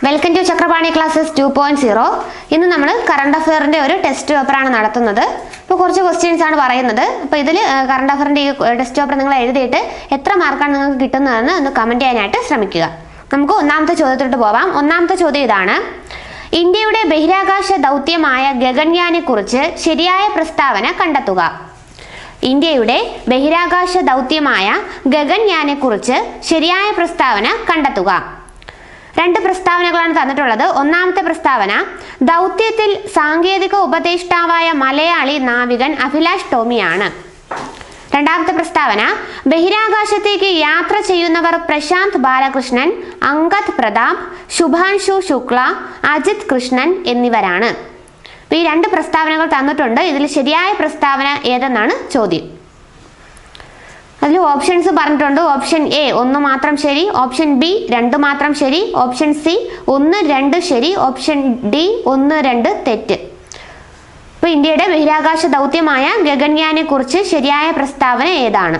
welcome to Chakrapani classes two point zero ഇന്ന് നമ്മൾ current അഫെയറിന്റെ ഒരു ടെസ്റ്റ് പേപ്പറാണ് നടത്തുന്നത് ഇപ്പോൾ കുറച്ച് ക്വസ്റ്റ്യൻസ് ആണ് പറയുന്നത് അപ്പോൾ ഇതിൽ കറണ്ട് അഫെയറിന്റെ ഈ ടെസ്റ്റ് പേപ്പർ നിങ്ങൾ എഴുതിയിട്ട് എത്ര മാർക്കാണ് നിങ്ങൾക്ക് കിട്ടുന്നതെന്ന് ഒന്ന് കമന്റ് ചെയ്യാനായിട്ട് ശ്രമിക്കുക നമുക്ക് ഒന്നാമത്തെ ചോദ്യത്തിലോട്ട് പോവാം ഒന്നാമത്തെ ചോദ്യം ഇതാണ് ഇന്ത്യയുടെ ബഹിരാകാശ ദൗത്യമായ ഗഗൻയാനെ കുറിച്ച് ശരിയായ പ്രസ്താവന കണ്ടെത്തുക ഇന്ത്യയുടെ ബഹിരാകാശ ദൗത്യമായ ഗഗൻയാനെ കുറിച്ച് ശരിയായ പ്രസ്താവന കണ്ടെത്തുക രണ്ട് പ്രസ്താവനകളാണ് തന്നിട്ടുള്ളത് ഒന്നാമത്തെ പ്രസ്താവന ദൗത്യത്തിൽ സാങ്കേതിക ഉപദേഷ്ടാവായ മലയാളി നാവികൻ അഭിലാഷ് ടോമിയാണ് രണ്ടാമത്തെ പ്രസ്താവന ബഹിരാകാശത്തേക്ക് യാത്ര ചെയ്യുന്നവർ പ്രശാന്ത് ബാലകൃഷ്ണൻ അങ്കദ് പ്രതാപ് ശുഭാൻഷു ശുക്ല അജിത് കൃഷ്ണൻ എന്നിവരാണ് അപ്പൊ ഈ രണ്ട് പ്രസ്താവനകൾ തന്നിട്ടുണ്ട് ഇതിൽ ശരിയായ പ്രസ്താവന ഏതെന്നാണ് ചോദ്യം അതിൽ ഓപ്ഷൻസ് പറഞ്ഞിട്ടുണ്ട് ഓപ്ഷൻ എ ഒന്ന് മാത്രം ശരി ഓപ്ഷൻ ബി രണ്ട് മാത്രം ശരി ഓപ്ഷൻ സി ഒന്ന് രണ്ട് ശരി ഓപ്ഷൻ ഡി ഒന്ന് രണ്ട് തെറ്റ് അപ്പോൾ ഇന്ത്യയുടെ ബഹിരാകാശ ദൗത്യമായ ഗഗൻയാനെ കുറിച്ച് ശരിയായ പ്രസ്താവന ഏതാണ്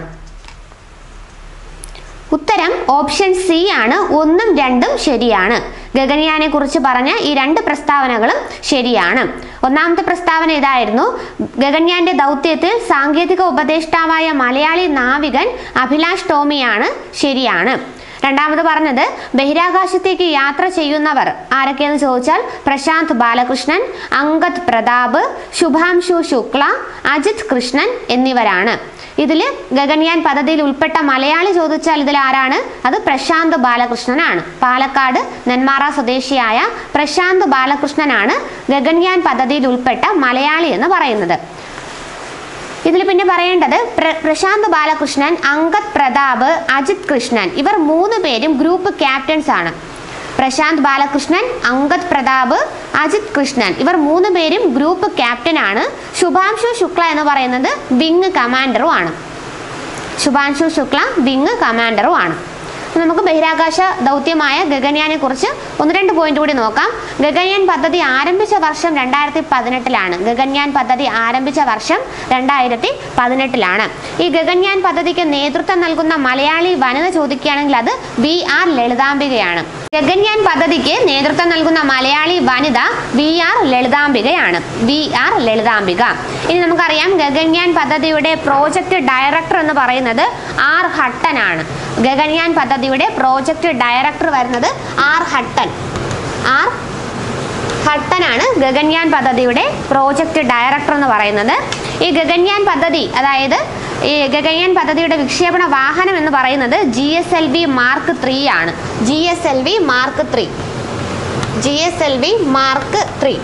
ഉത്തരം ഓപ്ഷൻ സി ആണ് ഒന്നും രണ്ടും ശരിയാണ് ഗഗൻയാനെ കുറിച്ച് പറഞ്ഞ ഈ രണ്ട് പ്രസ്താവനകളും ശരിയാണ് ഒന്നാമത്തെ പ്രസ്താവന ഇതായിരുന്നു ഗഗൻയാന്റെ ദൗത്യത്തിൽ സാങ്കേതിക ഉപദേഷ്ടാവായ മലയാളി നാവികൻ അഭിലാഷ് ടോമിയാണ് ശരിയാണ് രണ്ടാമത് പറഞ്ഞത് ബഹിരാകാശത്തേക്ക് യാത്ര ചെയ്യുന്നവർ ആരൊക്കെയെന്ന് ചോദിച്ചാൽ പ്രശാന്ത് ബാലകൃഷ്ണൻ അങ്കദ് പ്രതാപ് ശുഭാംശു ശുക്ല അജിത് കൃഷ്ണൻ എന്നിവരാണ് ഇതിൽ ഗഗൻയാൻ പദ്ധതിയിൽ ഉൾപ്പെട്ട മലയാളി ചോദിച്ചാൽ ഇതിൽ ആരാണ് അത് പ്രശാന്ത് ബാലകൃഷ്ണനാണ് പാലക്കാട് നെന്മാറ സ്വദേശിയായ പ്രശാന്ത് ബാലകൃഷ്ണനാണ് ഗഗൻയാൻ പദ്ധതിയിൽ ഉൾപ്പെട്ട മലയാളി എന്ന് പറയുന്നത് ഇതിൽ പിന്നെ പറയേണ്ടത് പ്ര- പ്രശാന്ത് ബാലകൃഷ്ണൻ അങ്കദ് പ്രതാപ് അജിത് കൃഷ്ണൻ ഇവർ മൂന്ന് പേരും ഗ്രൂപ്പ് ക്യാപ്റ്റൻസ് ആണ് പ്രശാന്ത് ബാലകൃഷ്ണൻ അങ്കദ് പ്രതാപ് അജിത് കൃഷ്ണൻ ഇവർ മൂന്ന് പേരും ഗ്രൂപ്പ് ക്യാപ്റ്റൻ ആണ് ശുഭാംശു ശുക്ല എന്ന് പറയുന്നത് വിങ് കമാൻഡറും ആണ് ശുഭാംശു ശുക്ല വിങ് കമാൻഡറും ആണ് അപ്പൊ നമുക്ക് ബഹിരാകാശ ദൗത്യമായ ഗഗൻയാനെ കുറിച്ച് ഒന്ന് രണ്ട് പോയിന്റ് കൂടി നോക്കാം ഗഗൻയാൻ പദ്ധതി ആരംഭിച്ച വർഷം രണ്ടായിരത്തി പതിനെട്ടിലാണ് ഗഗൻയാൻ പദ്ധതി ആരംഭിച്ച വർഷം രണ്ടായിരത്തി പതിനെട്ടിലാണ് ഈ ഗഗൻയാൻ പദ്ധതിക്ക് നേതൃത്വം നൽകുന്ന മലയാളി വനിത ചോദിക്കുകയാണെങ്കിൽ അത് വി ആർ ലളിതാംബികയാണ് ഗഗൻയാൻ പദ്ധതിക്ക് നേതൃത്വം നൽകുന്ന മലയാളി വനിത വി ആർ ലളിതാംബികയാണ് വി ആർ ലളിതാംബിക ഇനി നമുക്കറിയാം ഗഗൻയാൻ പദ്ധതിയുടെ പ്രോജക്റ്റ് ഡയറക്ടർ എന്ന് പറയുന്നത് ആർ ഹട്ടൻ ആണ് ഗഗൻയാൻ പദ്ധതിയുടെ പ്രോജക്റ്റ് ഡയറക്ടർ വരുന്നത് ആർ ഹട്ടൻ ആർ ഹട്ടനാണ് ഗഗൻയാൻ പദ്ധതിയുടെ പ്രോജക്റ്റ് ഡയറക്ടർ എന്ന് പറയുന്നത് ഈ ഗഗൻയാൻ പദ്ധതി അതായത് ഈ ഗഗൻയാൻ പദ്ധതിയുടെ വിക്ഷേപണ വാഹനം എന്ന് പറയുന്നത് G S L V mark three ആണ് G S L V mark three G S L V mark three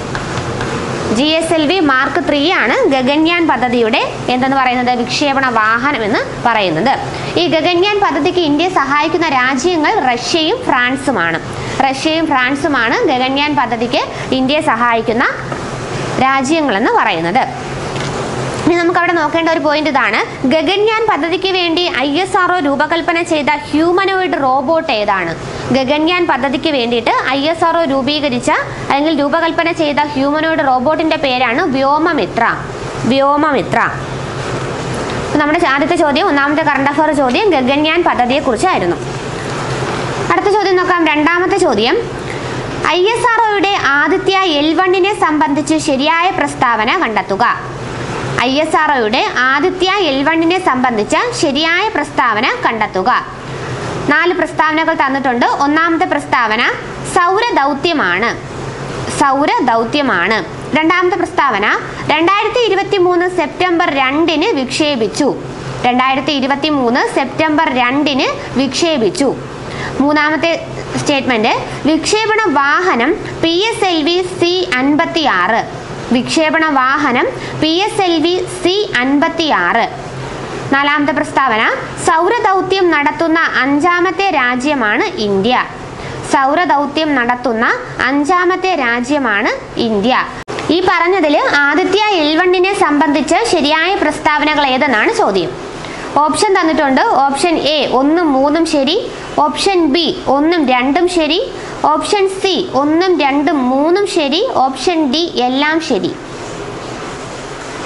G S L V mark three ആണ് ഗഗൻയാൻ പദ്ധതിയുടെ എന്തെന്ന് പറയുന്നത് വിക്ഷേപണ വാഹനം എന്ന് പറയുന്നത് ഈ ഗഗൻയാൻ പദ്ധതിക്ക് ഇന്ത്യയെ സഹായിക്കുന്ന രാജ്യങ്ങൾ റഷ്യയും ഫ്രാൻസുമാണ് റഷ്യയും ഫ്രാൻസുമാണ് ഗഗൻയാൻ പദ്ധതിക്ക് ഇന്ത്യയെ സഹായിക്കുന്ന രാജ്യങ്ങളെന്ന് പറയുന്നത് ഇനി നമുക്ക് അവിടെ നോക്കേണ്ട ഒരു പോയിന്റ് ഇതാണ് ഗഗൻയാൻ പദ്ധതിക്ക് വേണ്ടി ഐ എസ് ആർഒ രൂപകൽപ്പന ചെയ്ത ഹ്യൂമനോയിഡ് റോബോട്ട് ഏതാണ് ഗഗൻയാൻ പദ്ധതിക്ക് വേണ്ടിയിട്ട് ഐ എസ് ആർഒ രൂപീകരിച്ച അല്ലെങ്കിൽ രൂപകൽപ്പന ചെയ്ത ഹ്യൂമനോയിഡ് റോബോട്ടിന്റെ പേരാണ് വ്യോമമിത്ര വ്യോമമിത്ര അപ്പൊ നമ്മുടെ ആദ്യത്തെ ചോദ്യം ഒന്നാമത്തെ കറണ്ട് അഫയർ ചോദ്യം ഗഗൻയാൻ പദ്ധതിയെ കുറിച്ചായിരുന്നു അടുത്ത ചോദ്യം നോക്കാം രണ്ടാമത്തെ ചോദ്യം ഐ എസ് ആർഒയുടെ ആദിത്യ എൽ വണ്ണിനെ സംബന്ധിച്ച് ശരിയായ പ്രസ്താവന കണ്ടെത്തുക ഐ എസ് ആർഒയുടെ ആദിത്യ എൽ വണ്ണിനെ സംബന്ധിച്ച ശരിയായ പ്രസ്താവന കണ്ടെത്തുക നാല് പ്രസ്താവനകൾ തന്നിട്ടുണ്ട് ഒന്നാമത്തെ പ്രസ്താവന സൗരദൗത്യമാണ് സൗരദൗത്യമാണ് രണ്ടാമത്തെ പ്രസ്താവന രണ്ടായിരത്തി ഇരുപത്തി മൂന്ന് സെപ്റ്റംബർ രണ്ടിന് വിക്ഷേപിച്ചു രണ്ടായിരത്തി ഇരുപത്തി മൂന്ന് സെപ്റ്റംബർ രണ്ടിന് വിക്ഷേപിച്ചു മൂന്നാമത്തെ സ്റ്റേറ്റ്മെന്റ് വിക്ഷേപണ വാഹനം P S L V C അൻപത്തി ആറ് വിക്ഷേപണ വാഹനം P S L V C അൻപത്തി ആറ് നാലാമത്തെ പ്രസ്താവന സൗരദൗത്യം നടത്തുന്ന അഞ്ചാമത്തെ രാജ്യമാണ് ഇന്ത്യ സൗരദൗത്യം നടത്തുന്ന അഞ്ചാമത്തെ രാജ്യമാണ് ഇന്ത്യ ഈ പറഞ്ഞതിൽ ആദിത്യ എൽവണ്ണിനെ സംബന്ധിച്ച് ശരിയായ പ്രസ്താവനകൾ ഏതെന്നാണ് ചോദ്യം ഓപ്ഷൻ തന്നിട്ടുണ്ട് ഓപ്ഷൻ എ ഒന്നും മൂന്നും ശരി ഓപ്ഷൻ ബി ഒന്നും രണ്ടും ശരി ഓപ്ഷൻ സി ഒന്നും രണ്ടും മൂന്നും ശരി ഓപ്ഷൻ ഡി എല്ലാം ശരി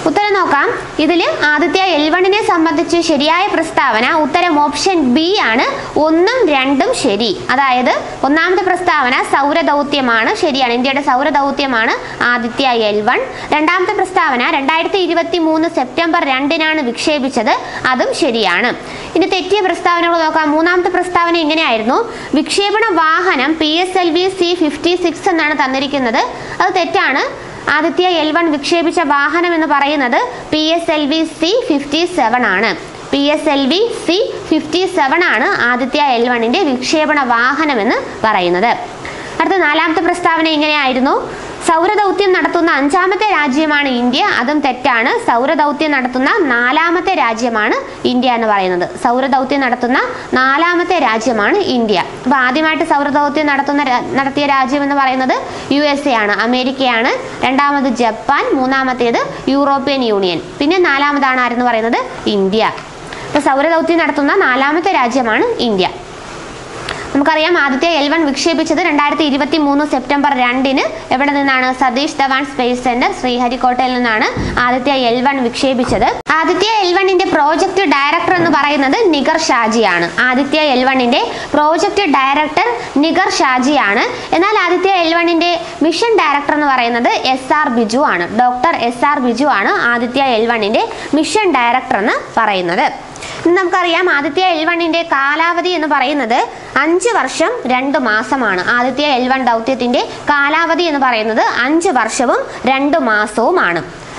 ഉത്തരം നോക്കാം ഇതിൽ ആദിത്യ എൽ വണ്ണിനെ സംബന്ധിച്ച് ശരിയായ പ്രസ്താവന ഉത്തരം ഓപ്ഷൻ ബി ആണ് ഒന്നും രണ്ടും ശരി അതായത് ഒന്നാമത്തെ പ്രസ്താവന സൗരദൗത്യമാണ് ശരിയാണ് ഇന്ത്യയുടെ സൗരദൗത്യമാണ് ആദിത്യ എൽ വൺ രണ്ടാമത്തെ പ്രസ്താവന രണ്ടായിരത്തി ഇരുപത്തി മൂന്ന് സെപ്റ്റംബർ രണ്ടിനാണ് വിക്ഷേപിച്ചത് അതും ശരിയാണ് ഇനി തെറ്റിയ പ്രസ്താവനകൾ നോക്കാം മൂന്നാമത്തെ പ്രസ്താവന ഇങ്ങനെയായിരുന്നു വിക്ഷേപണ വാഹനം P S L V C fifty six എന്നാണ് തന്നിരിക്കുന്നത് അത് തെറ്റാണ് ആദിത്യ എൽ വൺ വിക്ഷേപിച്ച വാഹനം എന്ന് പറയുന്നത് P S L V C fifty seven ആണ് P S L V C fifty seven ആണ് ആദിത്യ എൽ വണ്ണിന്റെ വിക്ഷേപണ വാഹനം എന്ന് പറയുന്നത് അടുത്ത നാലാമത്തെ പ്രസ്താവന ഇങ്ങനെയായിരുന്നു സൗരദൗത്യം നടത്തുന്ന അഞ്ചാമത്തെ രാജ്യമാണ് ഇന്ത്യ അതും തെറ്റാണ് സൗരദൗത്യം നടത്തുന്ന നാലാമത്തെ രാജ്യമാണ് ഇന്ത്യ എന്ന് പറയുന്നത് സൗരദൗത്യം നടത്തുന്ന നാലാമത്തെ രാജ്യമാണ് ഇന്ത്യ അപ്പൊ ആദ്യമായിട്ട് സൗരദൗത്യം നടത്തുന്ന രാ- നടത്തിയ രാജ്യം എന്ന് പറയുന്നത് യു എസ് എ ആണ് അമേരിക്കയാണ് രണ്ടാമത് ജപ്പാൻ മൂന്നാമത്തേത് യൂറോപ്യൻ യൂണിയൻ പിന്നെ നാലാമതാണ് ആരെന്ന് പറയുന്നത് ഇന്ത്യ അപ്പൊ സൗരദൗത്യം നടത്തുന്ന നാലാമത്തെ രാജ്യമാണ് ഇന്ത്യ നമുക്കറിയാം ആദ്യത്തെ എൽ വൺ വിക്ഷേപിച്ചത് രണ്ടായിരത്തി ഇരുപത്തി മൂന്ന് സെപ്റ്റംബർ രണ്ടിന് എവിടെ നിന്നാണ് സതീഷ് ധവാൻ സ്പേസ് സെന്റർ ശ്രീഹരിക്കോട്ടയിൽ നിന്നാണ് ആദിത്യ എൽ വൺ വിക്ഷേപിച്ചത് ആദിത്യ എൽ വണ്ണിന്റെ പ്രോജക്ട് ഡയറക്ടർ എന്ന് പറയുന്നത് നിഗർ ഷാജിയാണ് ആദിത്യ എൽ വണ്ണിന്റെ പ്രോജക്ട് ഡയറക്ടർ നിഗർ ഷാജിയാണ് എന്നാൽ ആദിത്യ എൽ വണ്ണിന്റെ മിഷൻ ഡയറക്ടർ എന്ന് പറയുന്നത് എസ് ആർ ബിജു ആണ് ഡോക്ടർ എസ് ആർ ബിജു ആണ് ആദിത്യ എൽ വണ്ണിന്റെ മിഷൻ ഡയറക്ടർ എന്ന് പറയുന്നത് ഇന്ന് നമുക്കറിയാം ആദിത്യ എൽ വണ്ണിന്റെ കാലാവധി എന്ന് പറയുന്നത് അഞ്ച് വർഷം രണ്ട് മാസമാണ് ആദിത്യ എൽ വൺ ദൗത്യത്തിന്റെ കാലാവധി എന്ന് പറയുന്നത് അഞ്ച് വർഷവും രണ്ട് മാസവുമാണ്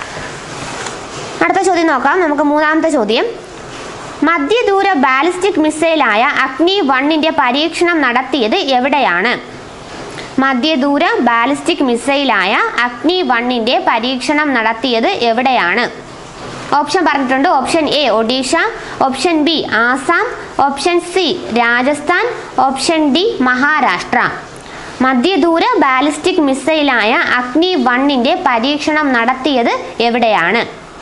അടുത്ത ചോദ്യം നോക്കാം നമുക്ക് മൂന്നാമത്തെ ചോദ്യം മധ്യദൂര ബാലിസ്റ്റിക് മിസൈലായ അഗ്നി വണ്ണിന്റെ പരീക്ഷണം നടത്തിയത് എവിടെയാണ് മധ്യദൂര ബാലിസ്റ്റിക് മിസൈലായ അഗ്നി വണ്ണിന്റെ പരീക്ഷണം നടത്തിയത് എവിടെയാണ് ഓപ്ഷൻ പറഞ്ഞിട്ടുണ്ട് option A Odisha option B Assam option C Rajasthan option D Maharashtra മധ്യദൂര ബാലിസ്റ്റിക് മിസൈലായ അഗ്നി വണ്ണിന്റെ പരീക്ഷണം നടത്തിയത് എവിടെയാണ്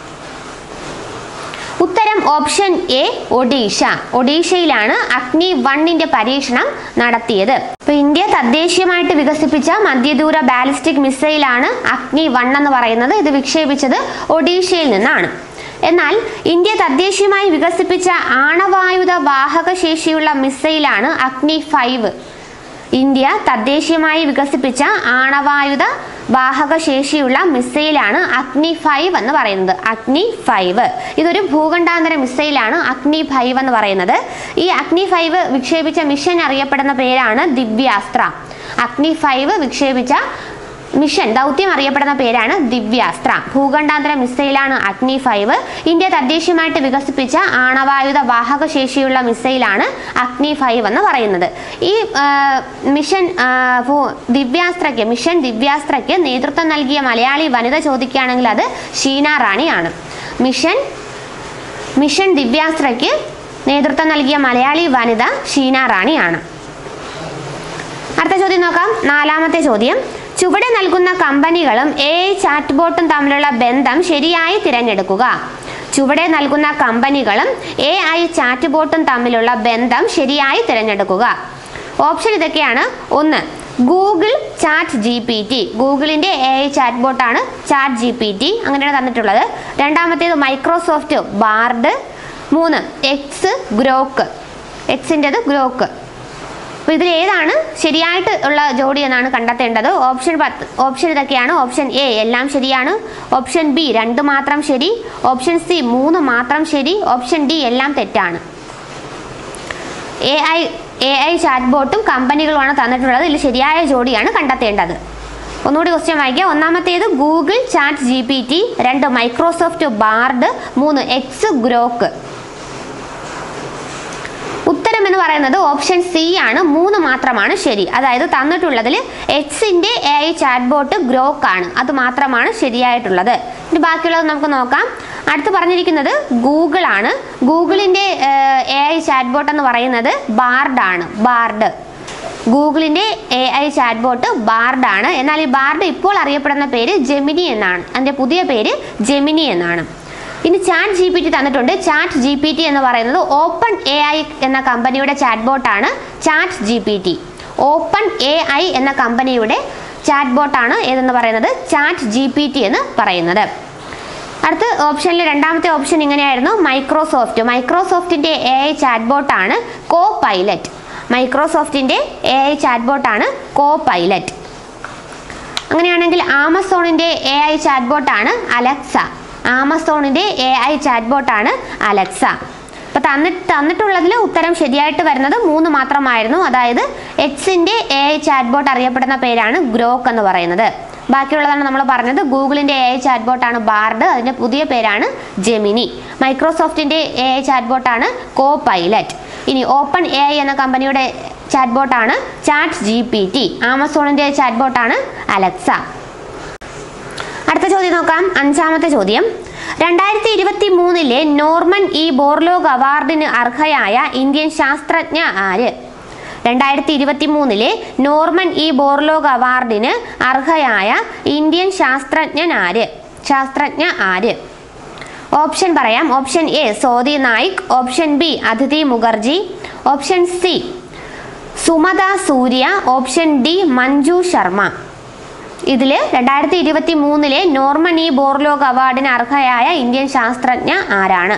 ഉത്തരം ഓപ്ഷൻ എ ഒഡീഷ ഒഡീഷയിലാണ് അഗ്നി വണ്ണിന്റെ പരീക്ഷണം നടത്തിയത് ഇപ്പൊ ഇന്ത്യ തദ്ദേശീയമായിട്ട് വികസിപ്പിച്ച മധ്യദൂര ബാലിസ്റ്റിക് മിസൈലാണ് അഗ്നി വൺ എന്ന് പറയുന്നത് ഇത് വിക്ഷേപിച്ചത് ഒഡീഷയിൽ നിന്നാണ് എന്നാൽ ഇന്ത്യ തദ്ദേശീയമായി വികസിപ്പിച്ച ആണവായുധ വാഹക ശേഷിയുള്ള മിസൈലാണ് അഗ്നി ഫൈവ് ഇന്ത്യ തദ്ദേശീയമായി വികസിപ്പിച്ച ആണവായുധ വാഹക ശേഷിയുള്ള മിസൈലാണ് അഗ്നി ഫൈവ് എന്ന് പറയുന്നത് അഗ്നി ഫൈവ് ഇതൊരു ഭൂഖണ്ഡാന്തര മിസൈലാണ് അഗ്നി ഫൈവ് എന്ന് പറയുന്നത് ഈ അഗ്നി ഫൈവ് വിക്ഷേപിച്ച മിഷൻ അറിയപ്പെടുന്ന പേരാണ് ദിവ്യാസ്ത്ര അഗ്നി ഫൈവ് വിക്ഷേപിച്ച മിഷൻ ദൗത്യം അറിയപ്പെടുന്ന പേരാണ് ദിവ്യാസ്ത്ര ഭൂഖണ്ഡാന്തര മിസൈലാണ് അഗ്നി ഫൈവ് ഇന്ത്യ തദ്ദേശീയമായിട്ട് വികസിപ്പിച്ച ആണവായുധ വാഹക ശേഷിയുള്ള മിസൈലാണ് അഗ്നി ഫൈവ് എന്ന് പറയുന്നത് ഈ ആ, മിഷൻ ആ, ഭൂ- ദിവ്യാസ്ത്രയ്ക്ക് മിഷൻ ദിവ്യാസ്ത്രയ്ക്ക് നേതൃത്വം നൽകിയ മലയാളി വനിത ചോദിക്കുകയാണെങ്കിൽ അത് ഷീന റാണിയാണ് മിഷൻ മിഷൻ ദിവ്യാസ്ത്രയ്ക്ക് നേതൃത്വം നൽകിയ മലയാളി വനിത ഷീന റാണിയാണ് അടുത്ത ചോദ്യം നോക്കാം നാലാമത്തെ ചോദ്യം ചുവടെ നൽകുന്ന കമ്പനികളും എ ഐ ചാറ്റ് ബോട്ടും തമ്മിലുള്ള ബന്ധം ശരിയായി തിരഞ്ഞെടുക്കുക ചുവടെ നൽകുന്ന കമ്പനികളും എ ഐ ചാറ്റ് ബോട്ടും തമ്മിലുള്ള ബന്ധം ശരിയായി തിരഞ്ഞെടുക്കുക ഓപ്ഷൻ ഇതൊക്കെയാണ് ഒന്ന് Google chat G P T ഗൂഗിളിന്റെ എ ഐ ചാറ്റ് ബോട്ടാണ് ചാറ്റ് ജി പി ടി അങ്ങനെയാണ് തന്നിട്ടുള്ളത് രണ്ടാമത്തേത് മൈക്രോസോഫ്റ്റ് ബാർഡ് മൂന്ന് എക്സ് ഗ്രോക്ക് എക്സിൻ്റെത് ഗ്രോക്ക് അപ്പോൾ ഇതിൽ ഏതാണ് ശരിയായിട്ട് ഉള്ള ജോഡി എന്നാണ് കണ്ടെത്തേണ്ടത് ഓപ്ഷൻ പത്ത് ഓപ്ഷൻ ഇതൊക്കെയാണ് ഓപ്ഷൻ എ എല്ലാം ശരിയാണ് ഓപ്ഷൻ ബി രണ്ട് മാത്രം ശരി ഓപ്ഷൻ സി മൂന്ന് മാത്രം ശരി ഓപ്ഷൻ ഡി എല്ലാം തെറ്റാണ് A I A I chat ബോട്ടും കമ്പനികളുമാണ് തന്നിട്ടുള്ളത് ഇതിൽ ശരിയായ ജോഡിയാണ് കണ്ടെത്തേണ്ടത് ഒന്നുകൂടി ക്വസ്റ്റ്യൻ വായിക്കാം ഒന്നാമത്തേത് Google chat G P T രണ്ട് മൈക്രോസോഫ്റ്റ് ബാർഡ് മൂന്ന് എക്സ് ഗ്രോക്ക് ഉത്തരം എന്ന് പറയുന്നത് ഓപ്ഷൻ സി ആണ് മൂന്ന് മാത്രമാണ് ശരി അതായത് തന്നിട്ടുള്ളതിൽ എക്സിന്റെ A I chat bot Grok ആണ് അത് മാത്രമാണ് ശരിയായിട്ടുള്ളത് ഇനി ബാക്കിയുള്ളത് നമുക്ക് നോക്കാം അടുത്ത് പറഞ്ഞിരിക്കുന്നത് ഗൂഗിൾ ആണ് ഗൂഗിളിന്റെ എ ഐ ചാറ്റ് ബോട്ട് എന്ന് പറയുന്നത് ബാർഡ് ആണ് ബാർഡ് ഗൂഗിളിന്റെ A I chat bot Bard ആണ് എന്നാൽ ഈ ബാർഡ് ഇപ്പോൾ അറിയപ്പെടുന്ന പേര് ജെമിനി എന്നാണ് അതിന്റെ പുതിയ പേര് ജെമിനി എന്നാണ് ഇനി ചാറ്റ് ജി പി ടി തന്നിട്ടുണ്ട് ചാറ്റ് ജി പി ടി എന്ന് പറയുന്നത് ഓപ്പൺ എ ഐ എന്ന കമ്പനിയുടെ ചാറ്റ് ബോട്ടാണ് chat G P T open A I എന്ന കമ്പനിയുടെ ചാറ്റ് ബോട്ടാണ് ഏതെന്ന് പറയുന്നത് ചാറ്റ് ജി പി ടി എന്ന് പറയുന്നത് അടുത്ത ഓപ്ഷനിൽ രണ്ടാമത്തെ ഓപ്ഷൻ ഇങ്ങനെയായിരുന്നു മൈക്രോസോഫ്റ്റ് മൈക്രോസോഫ്റ്റിന്റെ എ ഐ ചാറ്റ്ബോട്ടാണ് കോ പൈലറ്റ് മൈക്രോസോഫ്റ്റിന്റെ എ ഐ ചാറ്റ്ബോട്ടാണ് കോ പൈലറ്റ് അങ്ങനെയാണെങ്കിൽ ആമസോണിന്റെ എ ഐ ചാറ്റ്ബോട്ടാണ് അലക്സ ആമസോണിന്റെ എ ഐ ചാറ്റ്ബോട്ടാണ് അലക്സ അപ്പൊ തന്നിട്ട് തന്നിട്ടുള്ളതിൽ ഉത്തരം ശരിയായിട്ട് വരുന്നത് മൂന്ന് മാത്രമായിരുന്നു അതായത് എക്സിന്റെ എ ഐ ചാറ്റ്ബോട്ട് അറിയപ്പെടുന്ന പേരാണ് ഗ്രോക്ക് എന്ന് പറയുന്നത് ബാക്കിയുള്ളതാണ് നമ്മൾ പറഞ്ഞത് ഗൂഗിളിന്റെ എ ഐ ചാറ്റ്ബോട്ടാണ് ബാർഡ് അതിന്റെ പുതിയ പേരാണ് ജെമിനി മൈക്രോസോഫ്റ്റിന്റെ എ ഐ ചാറ്റ്ബോട്ടാണ് കോ പൈലറ്റ് ഇനി ഓപ്പൺ എ ഐ എന്ന കമ്പനിയുടെ ചാറ്റ്ബോട്ടാണ് ചാറ്റ് ജി പി ടി ആമസോണിന്റെ ചാറ്റ്ബോട്ടാണ് അലക്സ അടുത്ത ചോദ്യം നോക്കാം അഞ്ചാമത്തെ ചോദ്യം രണ്ടായിരത്തി ഇരുപത്തി മൂന്നിലെ നോർമൻ ഇ ബോർലോഗ് അവാർഡിന് അർഹയായ ഇന്ത്യൻ ശാസ്ത്രജ്ഞ ആര് രണ്ടായിരത്തി ഇരുപത്തി മൂന്നിലെ നോർമൻ ഇ ബോർലോഗ് അവാർഡിന് അർഹയായ ഇന്ത്യൻ ശാസ്ത്രജ്ഞൻ ആര് ശാസ്ത്രജ്ഞ ആര് ഓപ്ഷൻ പറയാം option A Sodhi Naik option B Aditi Mukherjee option C Sumatha Surya option D Manju Sharma ഇതിൽ രണ്ടായിരത്തി ഇരുപത്തി മൂന്നിലെ നോർമൻ ഇ ബോർലോഗ് അവാർഡിന് അർഹയായ ഇന്ത്യൻ ശാസ്ത്രജ്ഞ ആരാണ്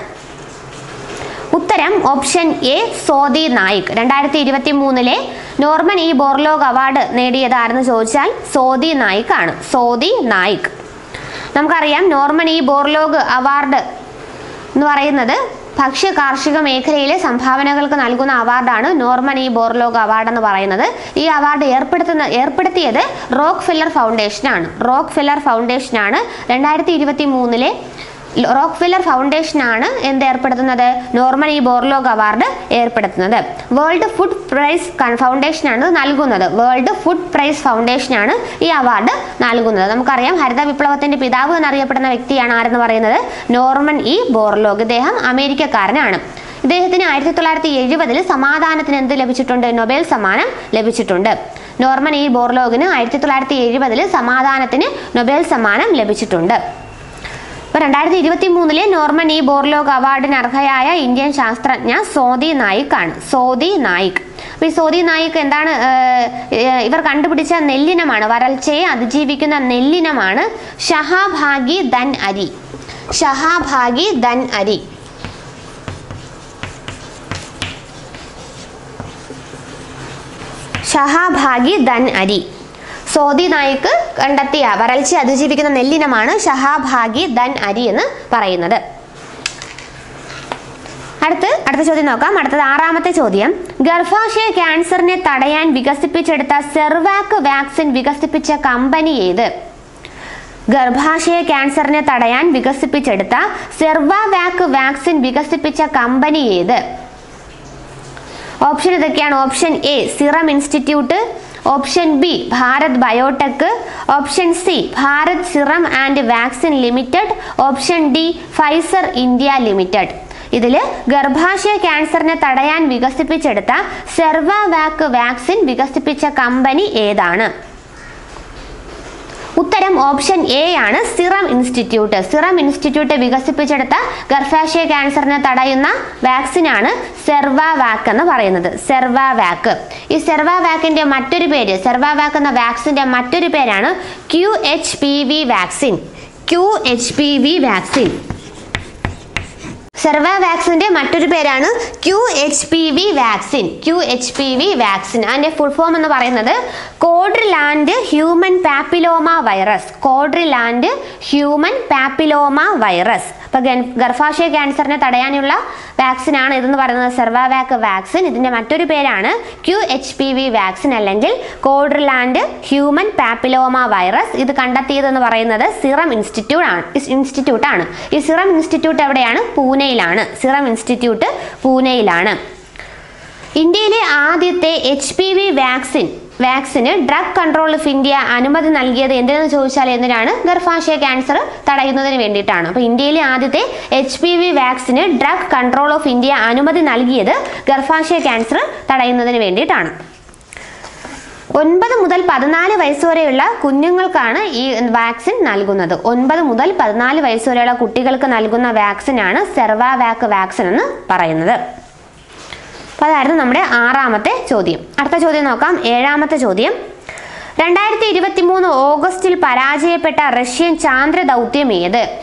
ഉത്തരം ഓപ്ഷൻ എ സോദി നായിക് രണ്ടായിരത്തി ഇരുപത്തി മൂന്നിലെ നോർമൻ ഇ ബോർലോഗ് അവാർഡ് നേടിയത് ആരെന്ന് ചോദിച്ചാൽ സോദി നായിക് ആണ് സോദി നായിക് നമുക്കറിയാം നോർമൻ ഇ ബോർലോഗ് അവാർഡ് എന്ന് പറയുന്നത് ഭക്ഷ്യ കാർഷിക മേഖലയിലെ സംഭാവനകൾക്ക് നൽകുന്ന അവാർഡാണ് നോർമൻ ഇ ബോർലോഗ് അവാർഡ് എന്ന് പറയുന്നത് ഈ അവാർഡ് ഏർപ്പെടുത്തുന്ന ഏർപ്പെടുത്തിയത് റോക്ക് ഫില്ലർ ഫൗണ്ടേഷനാണ് റോക്ക് ഫില്ലർ ഫൗണ്ടേഷനാണ് രണ്ടായിരത്തി ഇരുപത്തി മൂന്നിലെ റോക്ക് ഫില്ലർ ഫൗണ്ടേഷനാണ് എന്ത് ഏർപ്പെടുത്തുന്നത് നോർമൻ ഇ ബോർലോഗ് അവാർഡ് ഏർപ്പെടുത്തുന്നത് വേൾഡ് ഫുഡ് പ്രൈസ് ഫൗണ്ടേഷനാണ് നൽകുന്നത് വേൾഡ് ഫുഡ് പ്രൈസ് ഫൗണ്ടേഷനാണ് ഈ അവാർഡ് നൽകുന്നത് നമുക്കറിയാം ഹരിത വിപ്ലവത്തിന്റെ പിതാവ് എന്നറിയപ്പെടുന്ന വ്യക്തിയാണ് ആരെന്ന് പറയുന്നത് നോർമൻ ഇ ബോർലോഗ് ഇദ്ദേഹം അമേരിക്കക്കാരനാണ് ഇദ്ദേഹത്തിന് ആയിരത്തി തൊള്ളായിരത്തി എഴുപതിൽ സമാധാനത്തിന് എന്ത് ലഭിച്ചിട്ടുണ്ട് നൊബേൽ സമ്മാനം ലഭിച്ചിട്ടുണ്ട് നോർമൻ ഇ ബോർലോഗിന് ആയിരത്തി തൊള്ളായിരത്തി എഴുപതിൽ സമാധാനത്തിന് നൊബേൽ സമ്മാനം ലഭിച്ചിട്ടുണ്ട് അപ്പോൾ രണ്ടായിരത്തി ഇരുപത്തി മൂന്നിലെ നോർമൻ ഇ ബോർലോഗ് അവാർഡിന് അർഹയായ ഇന്ത്യൻ ശാസ്ത്രജ്ഞ സോദി നായിക് ആണ് സോദി നായിക് അപ്പോൾ ഈ സോദി നായിക് എന്താണ് ഏർ, ഏർ, ഇവർ കണ്ടുപിടിച്ച നെല്ലിനമാണ് വരൾച്ചയെ അതിജീവിക്കുന്ന നെല്ലിനമാണ് ഷഹാഭാഗി ദൻ അരി ഷഹാഭാഗി ദൻ അരി ഷഹാഭാഗി ദൻ അരി സോദി നായിക്ക് കണ്ടെത്തിയ വരൾച്ച അതിജീവിക്കുന്ന നെല്ലിനമാണ് ഷഹാഭാഗി ദൻ അരി എന്ന് പറയുന്നത് അടുത്ത് അടുത്ത ചോദ്യം നോക്കാം അടുത്തത് ആറാമത്തെ ചോദ്യം ഗർഭാശയ ക്യാൻസറിനെ തടയാൻ വികസിപ്പിച്ചെടുത്ത സെർവാക്ക് വാക്സിൻ വികസിപ്പിച്ച കമ്പനി ഏത് ഗർഭാശയ ക്യാൻസറിനെ തടയാൻ വികസിപ്പിച്ചെടുത്ത സെർവാവാക്ക് വാക്സിൻ വികസിപ്പിച്ച കമ്പനി ഏത് ഓപ്ഷൻ ഇതൊക്കെയാണ് option A serum institute option B Bharat biotech option C Bharat serum and vaccine limited option D Pfizer India limited ഇതിൽ ഗർഭാശയ ക്യാൻസറിനെ തടയാൻ വികസിപ്പിച്ചെടുത്ത സെർവാവാക്ക് വാക്സിൻ വികസിപ്പിച്ച കമ്പനി ഏതാണ് ഉത്തരം ഓപ്ഷൻ എ ആണ് സിറം ഇൻസ്റ്റിറ്റ്യൂട്ട് സിറം ഇൻസ്റ്റിറ്റ്യൂട്ട് വികസിപ്പിച്ചെടുത്ത ഗർഭാശയ ക്യാൻസറിനെ തടയുന്ന വാക്സിനാണ് സെർവാവാക്ക് എന്ന് പറയുന്നത് സെർവാവാക്ക് ഈ സെർവാവാക്കിന്റെ മറ്റൊരു പേര് സെർവാവാക്ക് എന്ന വാക്സിന്റെ മറ്റൊരു പേരാണ് Q H P V vaccine Q H P V vaccine സെർവാവാക്സിന്റെ മറ്റൊരു പേരാണ് Q H P V vaccine Q H P V vaccine അതിന്റെ ഫുൾ ഫോം എന്ന് പറയുന്നത് quadrivalent human papilloma virus quadrivalent human papilloma virus ഇപ്പൊ ഗൻ- ഗർഭാശയ ക്യാൻസറിനെ തടയാനുള്ള വാക്സിൻ ആണ് ഇതെന്ന് പറയുന്നത് സെർവാവാക്ക് വാക്സിൻ ഇതിന്റെ മറ്റൊരു പേരാണ് Q H P V vaccine അല്ലെങ്കിൽ കോഡ്രിലാൻഡ് ഹ്യൂമൻ പാപ്പിലോമ വൈറസ് ഇത് കണ്ടെത്തിയതെന്ന് പറയുന്നത് സിറം ഇൻസ്റ്റിറ്റ്യൂട്ട് ആണ് ഇൻസ്റ്റിറ്റ്യൂട്ട് ആണ് ഈ സിറം ഇൻസ്റ്റിറ്റ്യൂട്ട് എവിടെയാണ് പൂനെയിലാണ് സിറം ഇൻസ്റ്റിറ്റ്യൂട്ട് പൂനെയിലാണ് ഇന്ത്യയിലെ ആദ്യത്തെ എച്ച് പി വി വാക്സിൻ വാക്സിന് ഡ്രഗ് കൺട്രോൾ ഓഫ് ഇന്ത്യ അനുമതി നൽകിയത് എന്തിനെന്ന് ചോദിച്ചാൽ എന്തിനാണ് ഗർഭാശയ ക്യാൻസർ തടയുന്നതിന് വേണ്ടിയിട്ടാണ് അപ്പോൾ ഇന്ത്യയിലെ ആദ്യത്തെ എച്ച് പി വി വാക്സിന് ഡ്രഗ് കൺട്രോൾ ഓഫ് ഇന്ത്യ അനുമതി നൽകിയത് ഗർഭാശയ ക്യാൻസർ തടയുന്നതിന് വേണ്ടിയിട്ടാണ് ഒൻപത് മുതൽ പതിനാല് വയസ്സ് വരെയുള്ള കുഞ്ഞുങ്ങൾക്കാണ് ഈ വാക്സിൻ നൽകുന്നത് ഒൻപത് മുതൽ പതിനാല് വയസ്സ് വരെയുള്ള കുട്ടികൾക്ക് നൽകുന്ന വാക്സിനാണ് സെർവാവാക്ക് വാക്സിൻ എന്ന് പറയുന്നത് അപ്പോൾ അതായിരുന്നു നമ്മുടെ ആറാമത്തെ ചോദ്യം അടുത്ത ചോദ്യം നോക്കാം ഏഴാമത്തെ ചോദ്യം രണ്ടായിരത്തി ഇരുപത്തി മൂന്ന് ഓഗസ്റ്റിൽ പരാജയപ്പെട്ട റഷ്യൻ ചാന്ദ്ര ദൗത്യം ഏത്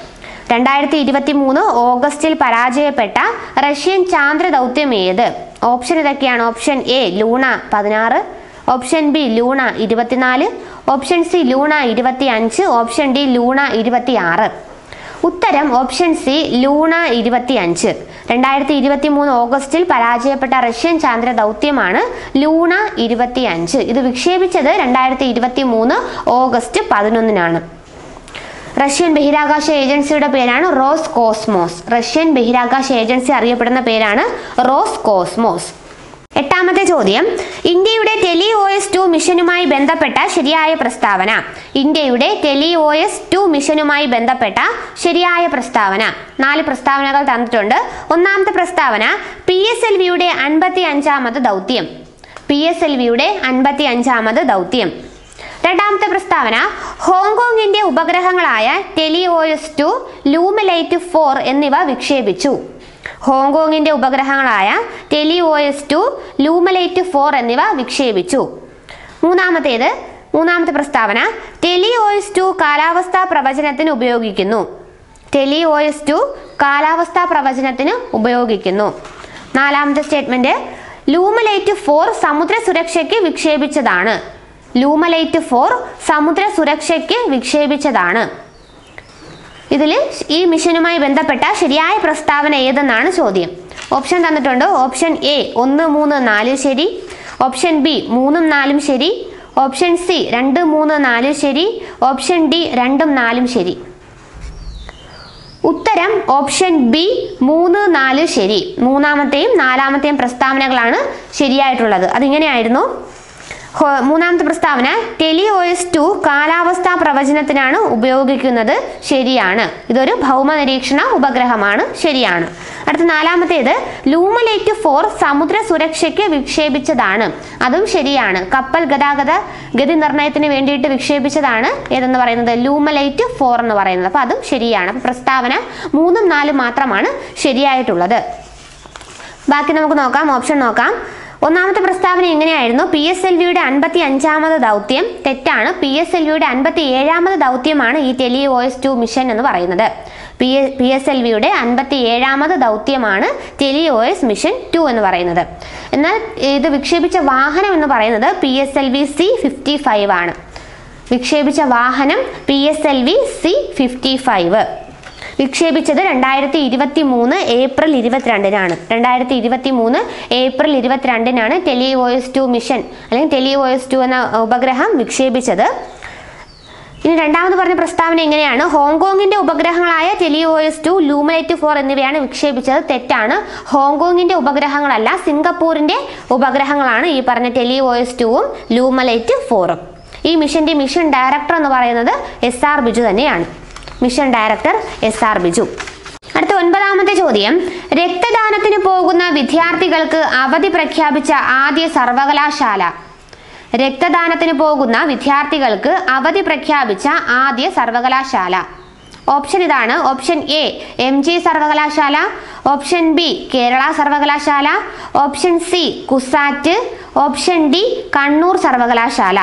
രണ്ടായിരത്തി ഇരുപത്തി മൂന്ന് ഓഗസ്റ്റിൽ പരാജയപ്പെട്ട റഷ്യൻ ചാന്ദ്ര ദൗത്യം ഏത് ഓപ്ഷൻ ഇതൊക്കെയാണ് ഓപ്ഷൻ എ ലൂണ പതിനാറ് ഓപ്ഷൻ ബി ലൂണ ഇരുപത്തിനാല് ഓപ്ഷൻ സി ലൂണ ഇരുപത്തി അഞ്ച് ഓപ്ഷൻ ഡി ലൂണ ഇരുപത്തി ആറ് ഉത്തരം ഓപ്ഷൻ സി ലൂണ ഇരുപത്തി അഞ്ച് രണ്ടായിരത്തി ഇരുപത്തി മൂന്ന് ഓഗസ്റ്റിൽ പരാജയപ്പെട്ട റഷ്യൻ ചാന്ദ്ര ദൗത്യമാണ് ലൂണ ഇരുപത്തി അഞ്ച് ഇത് വിക്ഷേപിച്ചത് രണ്ടായിരത്തി ഇരുപത്തി മൂന്ന് ഓഗസ്റ്റ് പതിനൊന്നിനാണ് റഷ്യൻ ബഹിരാകാശ ഏജൻസിയുടെ പേരാണ് റോസ് കോസ്മോസ് റഷ്യൻ ബഹിരാകാശ ഏജൻസി അറിയപ്പെടുന്ന പേരാണ് റോസ് കോസ്മോസ് എട്ടാമത്തെ ചോദ്യം ഇന്ത്യയുടെ ടെലി ഒ എസ് ടു മിഷനുമായി ബന്ധപ്പെട്ട ശരിയായ പ്രസ്താവന ഇന്ത്യയുടെ ടെലി ഒ എസ് ടു മിഷനുമായി ബന്ധപ്പെട്ട ശരിയായ പ്രസ്താവന നാല് പ്രസ്താവനകൾ തന്നിട്ടുണ്ട് ഒന്നാമത്തെ പ്രസ്താവന പി എസ് എൽ വിയുടെ അൻപത്തി അഞ്ചാമത് ദൗത്യം പി എസ് എൽ വിയുടെ അൻപത്തി അഞ്ചാമത് ദൗത്യം രണ്ടാമത്തെ പ്രസ്താവന ഹോങ്കോങ്ങിന്റെ ഉപഗ്രഹങ്ങളായ ടെലിഒഎസ് ടു ലൂമലൈറ്റ് ഫോർ എന്നിവ വിക്ഷേപിച്ചു ഹോങ്കോങ്ങിന്റെ ഉപഗ്രഹങ്ങളായ ടെലിഒഎസ് ടു ലൂമലൈറ്റ് ഫോർ എന്നിവ വിക്ഷേപിച്ചു മൂന്നാമത്തേത് മൂന്നാമത്തെ പ്രസ്താവന ടെലിഒഎസ് ടു കാലാവസ്ഥാ പ്രവചനത്തിന് ഉപയോഗിക്കുന്നു ടെലിഒഎസ് ടു കാലാവസ്ഥാ പ്രവചനത്തിന് ഉപയോഗിക്കുന്നു നാലാമത്തെ സ്റ്റേറ്റ്മെന്റ് ലൂമലൈറ്റ് ഫോർ സമുദ്ര സുരക്ഷയ്ക്ക് വിക്ഷേപിച്ചതാണ് ലൂമലൈറ്റ് ഫോർ സമുദ്ര സുരക്ഷയ്ക്ക് വിക്ഷേപിച്ചതാണ് ഇതിൽ ഈ മിഷനുമായി ബന്ധപ്പെട്ട ശരിയായ പ്രസ്താവന ഏതെന്നാണ് ചോദ്യം ഓപ്ഷൻ തന്നിട്ടുണ്ട് ഓപ്ഷൻ എ ഒന്ന് മൂന്ന് നാല് ശരി ഓപ്ഷൻ ബി മൂന്നും നാലും ശരി ഓപ്ഷൻ സി രണ്ട് മൂന്ന് നാല് ശരി ഓപ്ഷൻ ഡി രണ്ടും നാലും ശരി ഉത്തരം ഓപ്ഷൻ ബി മൂന്ന് നാല് ശരി മൂന്നാമത്തെയും നാലാമത്തെയും പ്രസ്താവനകളാണ് ശരിയായിട്ടുള്ളത് അതിങ്ങനെയായിരുന്നു ഹോ- മൂന്നാമത്തെ പ്രസ്താവന ടെലിഒഎസ് ടു കാലാവസ്ഥാ പ്രവചനത്തിനാണ് ഉപയോഗിക്കുന്നത് ശരിയാണ് ഇതൊരു ഭൗമ നിരീക്ഷണ ഉപഗ്രഹമാണ് ശരിയാണ് അടുത്ത നാലാമത്തേത് ലൂമലൈറ്റ് ഫോർ സമുദ്ര സുരക്ഷയ്ക്ക് വിക്ഷേപിച്ചതാണ് അതും ശരിയാണ് കപ്പൽ ഗതാഗത ഗതി നിർണയത്തിന് വേണ്ടിയിട്ട് വിക്ഷേപിച്ചതാണ് ഏതെന്ന് പറയുന്നത് ലൂമലൈറ്റ് ഫോർ എന്ന് പറയുന്നത് അപ്പൊ അതും ശരിയാണ് അപ്പൊ പ്രസ്താവന മൂന്നും നാലും മാത്രമാണ് ശരിയായിട്ടുള്ളത് ബാക്കി നമുക്ക് നോക്കാം ഓപ്ഷൻ നോക്കാം ഒന്നാമത്തെ പ്രസ്താവന എങ്ങനെയായിരുന്നു പി എസ് എൽ വിയുടെ അൻപത്തി അഞ്ചാമത് ദൗത്യം തെറ്റാണ് പി എസ് എൽ വിയുടെ അൻപത്തി ഏഴാമത് ദൗത്യമാണ് ഈ tele O S two mission എന്ന് പറയുന്നത് പി പി എസ് എൽ വിയുടെ അൻപത്തി ഏഴാമത് ദൗത്യമാണ് tele O S mission two എന്ന് പറയുന്നത് എന്നാൽ ഇത് വിക്ഷേപിച്ച വാഹനം എന്ന് പറയുന്നത് P S L V C fifty five ആണ് വിക്ഷേപിച്ച വാഹനം P S L V C fifty five വിക്ഷേപിച്ചത് രണ്ടായിരത്തി ഇരുപത്തി മൂന്ന് ഏപ്രിൽ ഇരുപത്തിരണ്ടിനാണ് രണ്ടായിരത്തി ഇരുപത്തി മൂന്ന് ഏപ്രിൽ ഇരുപത്തിരണ്ടിനാണ് tele O S two mission അല്ലെങ്കിൽ ടെലി ഒ എസ് ടു എന്ന ഉപഗ്രഹം വിക്ഷേപിച്ചത് ഇനി രണ്ടാമത് പറഞ്ഞ പ്രസ്താവന എങ്ങനെയാണ് ഹോങ്കോങ്ങിന്റെ ഉപഗ്രഹങ്ങളായ ടെലിഒഎസ് ടു ലൂമലൈറ്റ് ഫോർ എന്നിവയാണ് വിക്ഷേപിച്ചത് തെറ്റാണ് ഹോങ്കോങ്ങിന്റെ ഉപഗ്രഹങ്ങളല്ല സിംഗപ്പൂരിന്റെ ഉപഗ്രഹങ്ങളാണ് ഈ പറഞ്ഞ ടെലിഒഎസ് ടുവും ലൂമലൈറ്റ് ഫോറും ഈ മിഷന്റെ മിഷൻ ഡയറക്ടർ എന്ന് പറയുന്നത് എസ് ആർ ബിജു തന്നെയാണ് mission director S R Biju അടുത്ത ഒൻപതാമത്തെ ചോദ്യം രക്തദാനത്തിന് പോകുന്ന വിദ്യാർത്ഥികൾക്ക് അവധി പ്രഖ്യാപിച്ച ആദ്യ സർവകലാശാല രക്തദാനത്തിന് പോകുന്ന വിദ്യാർത്ഥികൾക്ക് അവധി പ്രഖ്യാപിച്ച ആദ്യ സർവകലാശാല ഓപ്ഷൻ ഇതാണ് ഓപ്ഷൻ എ എം ജി സർവകലാശാല ഓപ്ഷൻ ബി കേരള സർവകലാശാല option C CUSAT option D Kannur സർവകലാശാല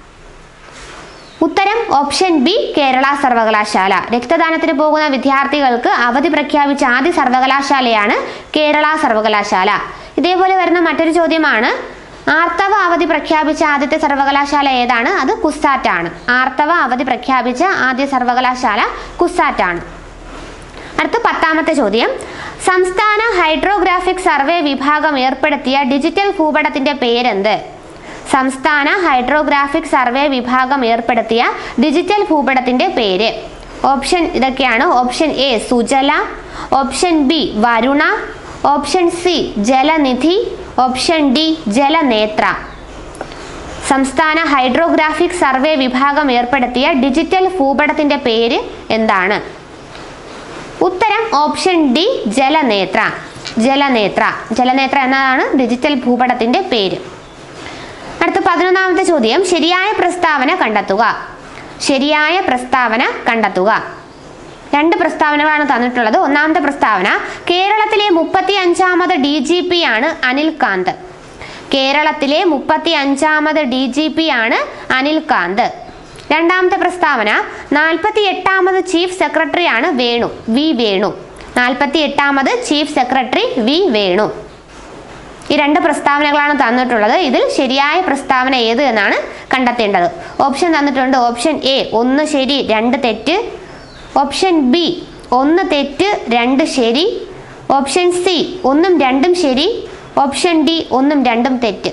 ഉത്തരം ഓപ്ഷൻ ബി കേരള സർവകലാശാല രക്തദാനത്തിന് പോകുന്ന വിദ്യാർത്ഥികൾക്ക് അവധി പ്രഖ്യാപിച്ച ആദ്യ സർവകലാശാലയാണ് കേരള സർവകലാശാല ഇതേപോലെ വരുന്ന മറ്റൊരു ചോദ്യമാണ് ആർത്തവ അവധി പ്രഖ്യാപിച്ച ആദ്യത്തെ സർവകലാശാല ഏതാണ് അത് കുസാറ്റാണ് ആർത്തവ അവധി പ്രഖ്യാപിച്ച ആദ്യ സർവകലാശാല കുസാറ്റാണ് അടുത്ത പത്താമത്തെ ചോദ്യം സംസ്ഥാന ഹൈഡ്രോഗ്രാഫിക് സർവേ വിഭാഗം ഏർപ്പെടുത്തിയ ഡിജിറ്റൽ ഭൂപടത്തിന്റെ പേരെന്ത് സംസ്ഥാന ഹൈഡ്രോഗ്രാഫിക് സർവേ വിഭാഗം ഏർപ്പെടുത്തിയ ഡിജിറ്റൽ ഭൂപടത്തിന്റെ പേര് ഓപ്ഷൻ ഇതൊക്കെയാണ് option A Sujala option B Varuna option C Jalanidhi option D Jalanetra സംസ്ഥാന ഹൈഡ്രോഗ്രാഫിക് സർവേ വിഭാഗം ഏർപ്പെടുത്തിയ ഡിജിറ്റൽ ഭൂപടത്തിന്റെ പേര് എന്താണ് ഉത്തരം ഓപ്ഷൻ ഡി ജലനേത്ര ജലനേത്ര ജലനേത്ര എന്നതാണ് ഡിജിറ്റൽ ഭൂപടത്തിന്റെ പേര് അടുത്ത പതിനൊന്നാമത്തെ ചോദ്യം ശരിയായ പ്രസ്താവന കണ്ടെത്തുക ശരിയായ പ്രസ്താവന കണ്ടെത്തുക രണ്ട് പ്രസ്താവനകളാണ് തന്നിട്ടുള്ളത് ഒന്നാമത്തെ പ്രസ്താവന കേരളത്തിലെ മുപ്പത്തി അഞ്ചാമത് ഡി ജി പി ആണ് അനിൽ കാന്ത് കേരളത്തിലെ മുപ്പത്തി അഞ്ചാമത് ഡി ജി പി ആണ് അനിൽ കാന്ത് രണ്ടാമത്തെ പ്രസ്താവന നാൽപ്പത്തി എട്ടാമത് ചീഫ് സെക്രട്ടറിയാണ് വേണു വി വേണു നാൽപ്പത്തി എട്ടാമത് ചീഫ് സെക്രട്ടറി വി വേണു ഈ രണ്ട് പ്രസ്താവനകളാണ് തന്നിട്ടുള്ളത് ഇതിൽ ശരിയായ പ്രസ്താവന ഏത് എന്നാണ് കണ്ടെത്തേണ്ടത് ഓപ്ഷൻ തന്നിട്ടുണ്ട് ഓപ്ഷൻ എ ഒന്ന് ശരി രണ്ട് തെറ്റ് ഓപ്ഷൻ ബി ഒന്ന് തെറ്റ് രണ്ട് ശരി ഓപ്ഷൻ സി ഒന്നും രണ്ടും ശരി ഓപ്ഷൻ ഡി ഒന്നും രണ്ടും തെറ്റ്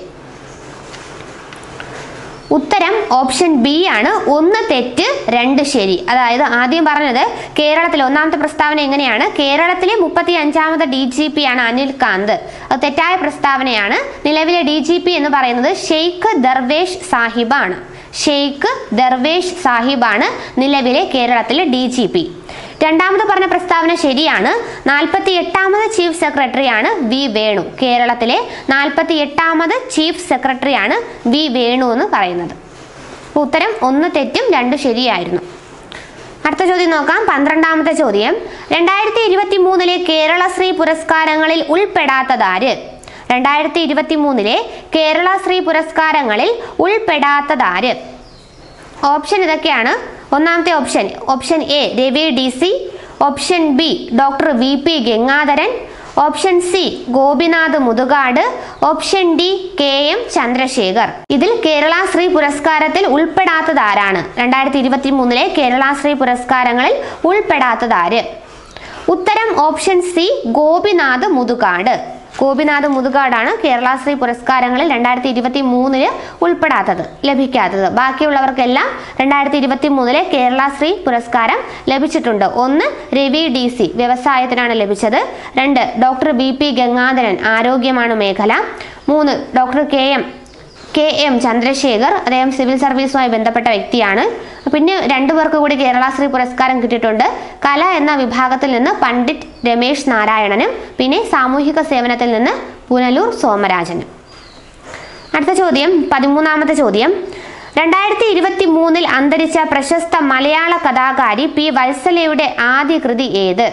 ഉത്തരം ഓപ്ഷൻ ബി ആണ് ഒന്ന് തെറ്റ് രണ്ട് ശരി അതായത് ആദ്യം പറഞ്ഞത് കേരളത്തിൽ ഒന്നാമത്തെ പ്രസ്താവന എങ്ങനെയാണ് കേരളത്തിലെ മുപ്പത്തി അഞ്ചാമത് ഡി ജി പി ആണ് അനിൽ കാന്ത് അത് തെറ്റായ പ്രസ്താവനയാണ് നിലവിലെ ഡി ജി പി എന്ന് പറയുന്നത് ഷെയ്ഖ് ദർവേഷ് സാഹിബാണ് ഷെയ്ഖ് ദർവേഷ് സാഹിബാണ് നിലവിലെ കേരളത്തിലെ ഡി ജി പി രണ്ടാമത് പറഞ്ഞ പ്രസ്താവന ശരിയാണ് നാൽപ്പത്തി എട്ടാമത് ചീഫ് സെക്രട്ടറിയാണ് വി വേണു കേരളത്തിലെ നാൽപ്പത്തി എട്ടാമത് ചീഫ് സെക്രട്ടറിയാണ് വി വേണു എന്ന് പറയുന്നത് അപ്പൊ ഉത്തരം ഒന്ന് തെറ്റും രണ്ട് ശരിയായിരുന്നു അടുത്ത ചോദ്യം നോക്കാം പന്ത്രണ്ടാമത്തെ ചോദ്യം രണ്ടായിരത്തി ഇരുപത്തി മൂന്നിലെ കേരളശ്രീ പുരസ്കാരങ്ങളിൽ ഉൾപ്പെടാത്തതാര് രണ്ടായിരത്തി ഇരുപത്തി മൂന്നിലെ കേരളശ്രീ പുരസ്കാരങ്ങളിൽ ഉൾപ്പെടാത്തതാര് ഓപ്ഷൻ ഇതൊക്കെയാണ് ഒന്നാമത്തെ option option A Ravi D C option B doctor V P Gangadharan option C Gopinath Muthukad option D K M Chandrasekhar ഇതിൽ കേരള ശ്രീ പുരസ്കാരത്തിൽ ഉൾപ്പെടാത്തതാരാണ് രണ്ടായിരത്തി ഇരുപത്തി മൂന്നിലെ കേരള ശ്രീ പുരസ്കാരങ്ങളിൽ ഉൾപ്പെടാത്തതാര് ഉത്തരം ഓപ്ഷൻ സി ഗോപിനാഥ് മുതുകാട് ഗോപിനാഥ് മുതുകാടാണ് കേരളശ്രീ പുരസ്കാരങ്ങളിൽ രണ്ടായിരത്തി ഇരുപത്തി മൂന്നില് ഉൾപ്പെടാത്തത് ലഭിക്കാത്തത് ബാക്കിയുള്ളവർക്കെല്ലാം രണ്ടായിരത്തി ഇരുപത്തി മൂന്നിലെ കേരളശ്രീ പുരസ്കാരം ലഭിച്ചിട്ടുണ്ട് ഒന്ന് രവി ഡി സി വ്യവസായത്തിനാണ് ലഭിച്ചത് രണ്ട് ഡോക്ടർ ബി പി ഗംഗാധരൻ ആരോഗ്യമാണ് മേഖല മൂന്ന് doctor K M K M Chandrasekhar അദ്ദേഹം സിവിൽ സർവീസുമായി ബന്ധപ്പെട്ട വ്യക്തിയാണ് പിന്നെ രണ്ടു പേർക്ക് കൂടി കേരളശ്രീ പുരസ്കാരം കിട്ടിയിട്ടുണ്ട് കല എന്ന വിഭാഗത്തിൽ നിന്ന് പണ്ഡിറ്റ് രമേശ് നാരായണനും പിന്നെ സാമൂഹിക സേവനത്തിൽ നിന്ന് പുനലൂർ സോമരാജനും അടുത്ത ചോദ്യം പതിമൂന്നാമത്തെ ചോദ്യം രണ്ടായിരത്തി ഇരുപത്തി മൂന്നിൽ അന്തരിച്ച പ്രശസ്ത മലയാള കഥാകാരി പി വത്സലയുടെ ആദ്യ കൃതി ഏത്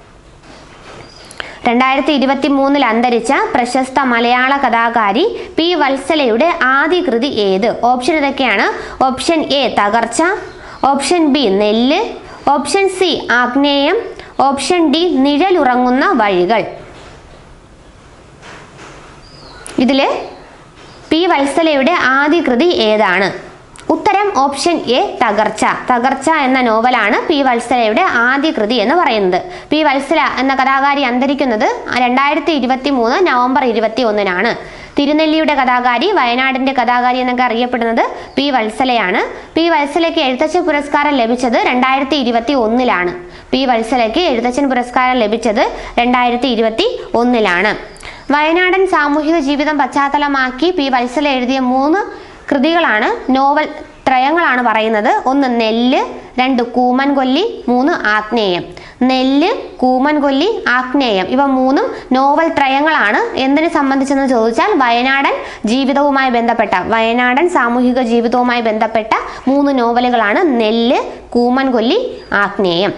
രണ്ടായിരത്തി ഇരുപത്തി മൂന്നിൽ അന്തരിച്ച പ്രശസ്ത മലയാള കഥാകാരി പി വത്സലയുടെ ആദ്യ കൃതി ഏത് ഓപ്ഷൻ ഇതൊക്കെയാണ് option A Thakarcha option B Nellu option C Agneyam option D Nizhalurangunna Vazhikal ഇതില് പി വത്സലയുടെ ആദ്യ കൃതി ഏതാണ് ഉത്തരം ഓപ്ഷൻ എ തകർച്ച തകർച്ച എന്ന നോവലാണ് പി വത്സലയുടെ ആദ്യ കൃതി എന്ന് പറയുന്നത് പി വത്സല എന്ന കഥാകാരി അന്തരിക്കുന്നത് രണ്ടായിരത്തി ഇരുപത്തി മൂന്ന് നവംബർ ഇരുപത്തി ഒന്നിനാണ് തിരുനെല്ലിയുടെ കഥാകാരി വയനാടിന്റെ കഥാകാരി എന്നൊക്കെ അറിയപ്പെടുന്നത് പി വത്സലയാണ് പി വത്സലയ്ക്ക് എഴുത്തച്ഛൻ പുരസ്കാരം ലഭിച്ചത് രണ്ടായിരത്തി ഇരുപത്തി ഒന്നിലാണ് പി വത്സലയ്ക്ക് എഴുത്തച്ഛൻ പുരസ്കാരം ലഭിച്ചത് രണ്ടായിരത്തി ഇരുപത്തി ഒന്നിലാണ് വയനാടൻ സാമൂഹിക ജീവിതം പശ്ചാത്തലമാക്കി പി വത്സല എഴുതിയ മൂന്ന് കൃതികളാണ് നോവൽ ത്രയങ്ങളാണ് പറയുന്നത് ഒന്ന് നെല്ല് രണ്ട് കൂമൻ കൊല്ലി മൂന്ന് ആഗ്നേയം നെല്ല് കൂമൻ കൊല്ലി ആഗ്നേയം ഇവ മൂന്നും നോവൽ ത്രയങ്ങളാണ് എന്തിനെ സംബന്ധിച്ചെന്ന് ചോദിച്ചാൽ വയനാടൻ ജീവിതവുമായി ബന്ധപ്പെട്ട വയനാടൻ സാമൂഹിക ജീവിതവുമായി ബന്ധപ്പെട്ട മൂന്ന് നോവലുകളാണ് നെല്ല് കൂമൻ കൊല്ലി ആഗ്നേയം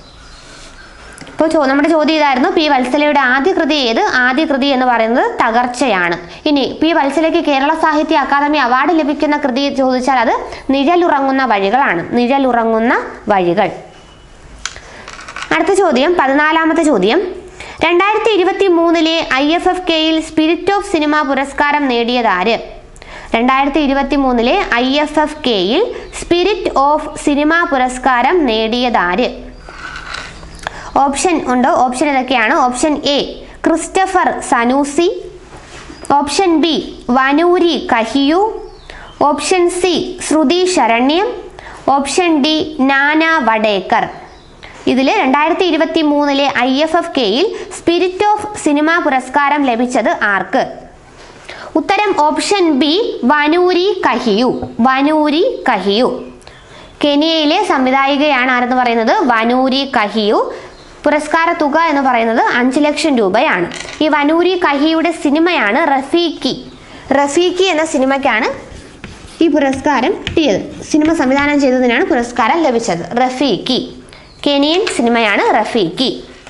ഇപ്പോൾ ചോ നമ്മുടെ ചോദ്യം ഇതായിരുന്നു പി വത്സലയുടെ ആദ്യ കൃതി ഏത് ആദ്യ കൃതി എന്ന് പറയുന്നത് തകർച്ചയാണ് ഇനി പി വത്സലയ്ക്ക് കേരള സാഹിത്യ അക്കാദമി അവാർഡ് ലഭിക്കുന്ന കൃതി ചോദിച്ചാൽ അത് നിഴലുറങ്ങുന്ന വഴികളാണ് നിഴലുറങ്ങുന്ന വഴികൾ അടുത്ത ചോദ്യം പതിനാലാമത്തെ ചോദ്യം രണ്ടായിരത്തി ഇരുപത്തി മൂന്നിലെ ഐ എഫ് എഫ് കെയിൽ സ്പിരിറ്റ് ഓഫ് സിനിമ പുരസ്കാരം നേടിയത് ആര് രണ്ടായിരത്തി ഇരുപത്തി മൂന്നിലെ ഐ എഫ് എഫ് കെയിൽ സ്പിരിറ്റ് ഓഫ് സിനിമ പുരസ്കാരം നേടിയതാര് ഓപ്ഷൻ ഉണ്ട് ഓപ്ഷൻ ഇതൊക്കെയാണ് option A Christopher Zanussi option B Wanuri Kahiu option C Shruti Sharanyam option D Nana Vadekar ഇതിൽ രണ്ടായിരത്തി ഇരുപത്തി മൂന്നിലെ ഐ എഫ് എഫ് കെയിൽ സ്പിരിറ്റ് ഓഫ് സിനിമ പുരസ്കാരം ലഭിച്ചത് ആർക്ക് ഉത്തരം ഓപ്ഷൻ ബി വനൂരി കഹിയു വനൂരി കഹിയു കെനിയയിലെ സംവിധായികയാണ് ആരെന്ന് പറയുന്നത് വനൂരി കഹിയു പുരസ്കാര തുക എന്ന് പറയുന്നത് അഞ്ച് ലക്ഷം രൂപയാണ് ഈ വനൂരി കഹിയുടെ സിനിമയാണ് റഫീഖി റഫീഖി എന്ന സിനിമയ്ക്കാണ് ഈ പുരസ്കാരം കിട്ടിയത് സിനിമ സംവിധാനം ചെയ്തതിനാണ് പുരസ്കാരം ലഭിച്ചത് റഫീഖി കെനിയൻ സിനിമയാണ് റഫീഖി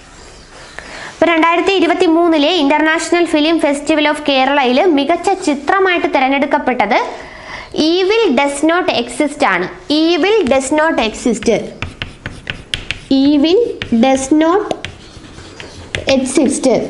ഇപ്പൊ രണ്ടായിരത്തി ഇരുപത്തി മൂന്നിലെ ഇന്റർനാഷണൽ ഫിലിം ഫെസ്റ്റിവൽ ഓഫ് കേരളയിൽ മികച്ച ചിത്രമായിട്ട് തിരഞ്ഞെടുക്കപ്പെട്ടത് ഈവിൽ ഡസ് നോട്ട് എക്സിസ്റ്റ് ആണ് evil does not exist evil does not exist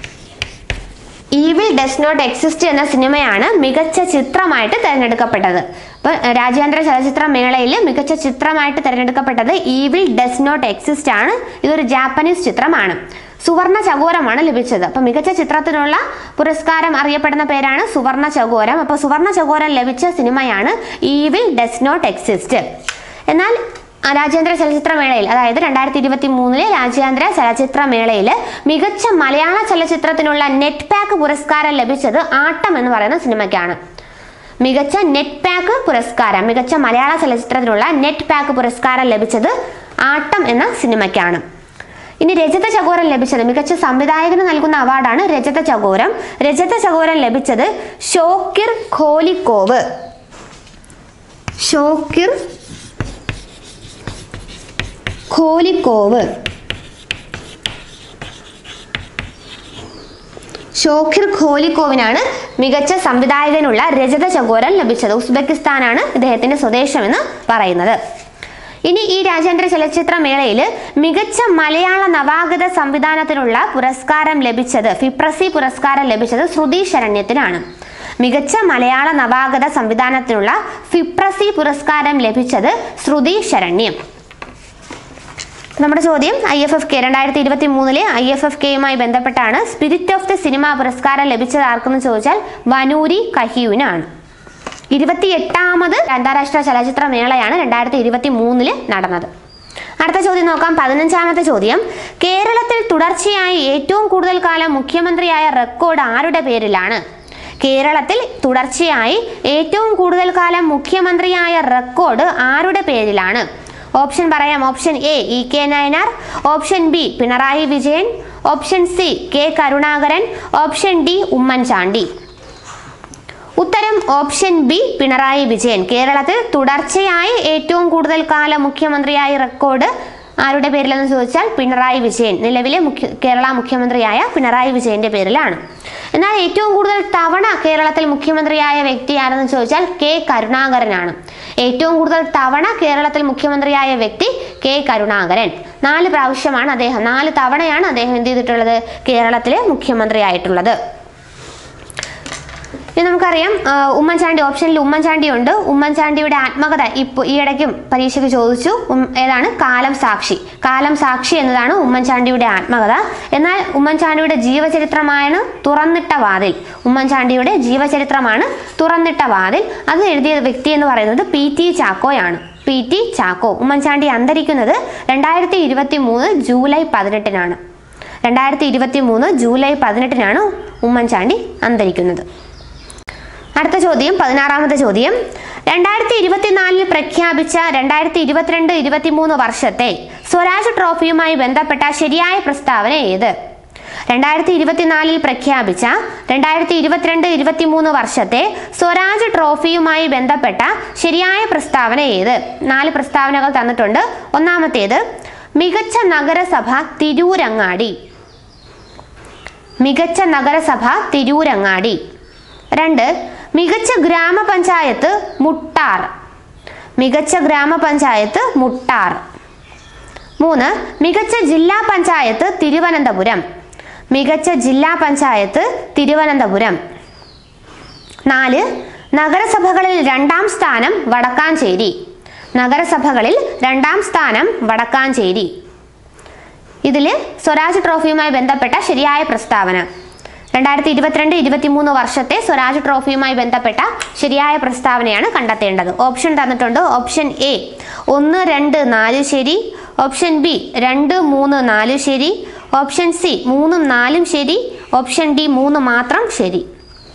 evil does not exist എന്ന സിനിമയാണ് മികച്ച ചിത്രമായിട്ട് തിരഞ്ഞെടുക്കപ്പെട്ടത് അപ്പോൾ രാജ്യാന്തര ചലച്ചിത്ര മേളയിൽ മികച്ച ചിത്രമായിട്ട് തിരഞ്ഞെടുക്കപ്പെട്ടത് ഈവിൽ ഡസ് നോട്ട് എക്സിസ്റ്റ് ആണ് ഇതൊരു ജാപ്പനീസ് ചിത്രമാണ് സുവർണ ചകോരമാണ് ലഭിച്ചത് അപ്പോൾ മികച്ച ചിത്രത്തിനുള്ള പുരസ്കാരം അറിയപ്പെടുന്ന പേരാണ് സുവർണ ചകോരം അപ്പോൾ സുവർണ ചകോരം ലഭിച്ച സിനിമയാണ് ഈവിൽ ഡസ് നോട്ട് എക്സിസ്റ്റ് എന്നാൽ ആ രാജ്യാന്തര ചലച്ചിത്ര മേളയിൽ അതായത് രണ്ടായിരത്തി ഇരുപത്തി മൂന്നിലെ രാജ്യാന്തര ചലച്ചിത്ര മേളയിൽ മികച്ച മലയാള ചലച്ചിത്രത്തിനുള്ള നെറ്റ് പാക്ക് പുരസ്കാരം ലഭിച്ചത് ആട്ടം എന്ന് പറയുന്ന സിനിമയ്ക്കാണ് മികച്ച നെറ്റ് പാക്ക് പുരസ്കാരം മികച്ച മലയാള ചലച്ചിത്രത്തിനുള്ള നെറ്റ് പാക്ക് പുരസ്കാരം ലഭിച്ചത് ആട്ടം എന്ന സിനിമയ്ക്കാണ് ഇനി രജത ചകോരം ലഭിച്ചത് മികച്ച സംവിധായകന് നൽകുന്ന അവാർഡാണ് രജത ചകോരം രജത ചകോരം ലഭിച്ചത് ഷോക്കിർ ഖോലിക്കോവ് ഷോക്കിർ ഖോലിക്കോവ് ഷോഖിർ ഖോലിക്കോവിനാണ് മികച്ച സംവിധായകനുള്ള രജത ചകോരം ലഭിച്ചത് ഉസ്ബെക്കിസ്ഥാനാണ് ഇദ്ദേഹത്തിന്റെ സ്വദേശം എന്ന് പറയുന്നത് ഇനി ഈ രാജ്യാന്തര ചലച്ചിത്ര മേളയിൽ മികച്ച മലയാള നവാഗത സംവിധാനത്തിനുള്ള പുരസ്കാരം ലഭിച്ചത് ഫിപ്രസി പുരസ്കാരം ലഭിച്ചത് ശ്രുതി ശരണ്യത്തിനാണ് മികച്ച മലയാള നവാഗത സംവിധാനത്തിനുള്ള ഫിപ്രസി പുരസ്കാരം ലഭിച്ചത് ശ്രുതി ശരണ്യം നമ്മുടെ ചോദ്യം ഐ എഫ് എഫ് കെ രണ്ടായിരത്തി ഇരുപത്തി മൂന്നിലെ ഐ എഫ് എഫ് കെയുമായി ബന്ധപ്പെട്ടാണ് സ്പിരിറ്റ് ഓഫ് ദി സിനിമ പുരസ്കാരം ലഭിച്ചത് ആർക്കെന്ന് ചോദിച്ചാൽ വനൂരി കഹ്യൂവിനാണ് ഇരുപത്തി എട്ടാമത് അന്താരാഷ്ട്ര ചലച്ചിത്ര മേളയാണ് രണ്ടായിരത്തി ഇരുപത്തി മൂന്നില് നടന്നത് അടുത്ത ചോദ്യം നോക്കാം പതിനഞ്ചാമത്തെ ചോദ്യം കേരളത്തിൽ തുടർച്ചയായി ഏറ്റവും കൂടുതൽ കാലം മുഖ്യമന്ത്രിയായ റെക്കോർഡ് ആരുടെ പേരിലാണ് കേരളത്തിൽ തുടർച്ചയായി ഏറ്റവും കൂടുതൽ കാലം മുഖ്യമന്ത്രിയായ റെക്കോർഡ് ആരുടെ പേരിലാണ് ഓപ്ഷൻ പറയാം option A E K Nayanar option B Pinarayi Vijayan option C K Karunakaran option D Oommen Chandy ഉത്തരം ഓപ്ഷൻ ബി പിണറായി വിജയൻ കേരളത്തിൽ തുടർച്ചയായി ഏറ്റവും കൂടുതൽ കാലം മുഖ്യമന്ത്രിയായി റെക്കോർഡ് ആരുടെ പേരിലെന്ന് ചോദിച്ചാൽ പിണറായി വിജയൻ നിലവിലെ മുഖ്യ കേരള മുഖ്യമന്ത്രിയായ പിണറായി വിജയന്റെ പേരിലാണ് എന്നാൽ ഏറ്റവും കൂടുതൽ തവണ കേരളത്തിൽ മുഖ്യമന്ത്രിയായ വ്യക്തി ആരെന്ന് ചോദിച്ചാൽ കെ കരുണാകരനാണ് ഏറ്റവും കൂടുതൽ തവണ കേരളത്തിൽ മുഖ്യമന്ത്രിയായ വ്യക്തി കെ കരുണാകരൻ നാല് പ്രാവശ്യമാണ് അദ്ദേഹം നാല് തവണയാണ് അദ്ദേഹം എന്ത് ചെയ്തിട്ടുള്ളത് കേരളത്തിലെ മുഖ്യമന്ത്രിയായിട്ടുള്ളത് ഇനി നമുക്കറിയാം ആ, ഉമ്മൻചാണ്ടി ഓപ്ഷനിൽ ഉമ്മൻചാണ്ടി ഉണ്ട് ഉമ്മൻചാണ്ടിയുടെ ആത്മകഥ ഇപ്പോൾ ഈയിടയ്ക്കും പരീക്ഷയ്ക്ക് ചോദിച്ചു ഉം, ഏതാണ് കാലം സാക്ഷി കാലം സാക്ഷി എന്നതാണ് ഉമ്മൻചാണ്ടിയുടെ ആത്മകഥ എന്നാൽ ഉമ്മൻചാണ്ടിയുടെ ജീവചരിത്രമാണ് തുറന്നിട്ട വാതിൽ ഉമ്മൻചാണ്ടിയുടെ ജീവചരിത്രമാണ് തുറന്നിട്ട വാതിൽ അത് എഴുതിയ വ്യക്തി എന്ന് പറയുന്നത് പി ടി ചാക്കോയാണ് പി ടി ചാക്കോ ഉമ്മൻചാണ്ടി അന്തരിക്കുന്നത് രണ്ടായിരത്തി ഇരുപത്തി മൂന്ന് ജൂലൈ പതിനെട്ടിനാണ് രണ്ടായിരത്തി ഇരുപത്തി മൂന്ന് ജൂലൈ പതിനെട്ടിനാണ് ഉമ്മൻചാണ്ടി അന്തരിക്കുന്നത് അടുത്ത ചോദ്യം പതിനാറാമത്തെ ചോദ്യം രണ്ടായിരത്തി ഇരുപത്തിനാലിൽ പ്രഖ്യാപിച്ച രണ്ടായിരത്തി ഇരുപത്തിരണ്ട് ഇരുപത്തിമൂന്ന് വർഷത്തെ സ്വരാജ് ട്രോഫിയുമായി ബന്ധപ്പെട്ട ശരിയായ പ്രസ്താവന ഏത് രണ്ടായിരത്തി ഇരുപത്തിനാലിൽ പ്രഖ്യാപിച്ച രണ്ടായിരത്തി ഇരുപത്തിരണ്ട് ഇരുപത്തിമൂന്ന് വർഷത്തെ സ്വരാജ് ട്രോഫിയുമായി ബന്ധപ്പെട്ട ശരിയായ പ്രസ്താവന ഏത് നാല് പ്രസ്താവനകൾ തന്നിട്ടുണ്ട് ഒന്നാമത്തേത് മികച്ച നഗരസഭ തിരൂരങ്ങാടി മികച്ച നഗരസഭ തിരൂരങ്ങാടി രണ്ട് മികച്ച ഗ്രാമപഞ്ചായത്ത് മുട്ടാർ മികച്ച ഗ്രാമപഞ്ചായത്ത് മുട്ടാർ മൂന്ന് മികച്ച ജില്ലാ പഞ്ചായത്ത് തിരുവനന്തപുരം മികച്ച ജില്ലാ പഞ്ചായത്ത് തിരുവനന്തപുരം നാല് നഗരസഭകളിൽ രണ്ടാം സ്ഥാനം വടക്കാഞ്ചേരി നഗരസഭകളിൽ രണ്ടാം സ്ഥാനം വടക്കാഞ്ചേരി ഇതിൽ സ്വരാജ് ട്രോഫിയുമായി ബന്ധപ്പെട്ട ശരിയായ പ്രസ്താവന രണ്ടായിരത്തി ഇരുപത്തിരണ്ട് ഇരുപത്തിമൂന്ന് വർഷത്തെ സ്വരാജ് ട്രോഫിയുമായി ബന്ധപ്പെട്ട ശരിയായ പ്രസ്താവനയാണ് കണ്ടെത്തേണ്ടത് ഓപ്ഷൻ തന്നിട്ടുണ്ട് ഓപ്ഷൻ എ ഒന്ന് രണ്ട് നാല് ശരി ഓപ്ഷൻ ബി രണ്ട് മൂന്ന് നാല് ശരി ഓപ്ഷൻ സി മൂന്നും നാലും ശരി ഓപ്ഷൻ ഡി മൂന്ന് മാത്രം ശരി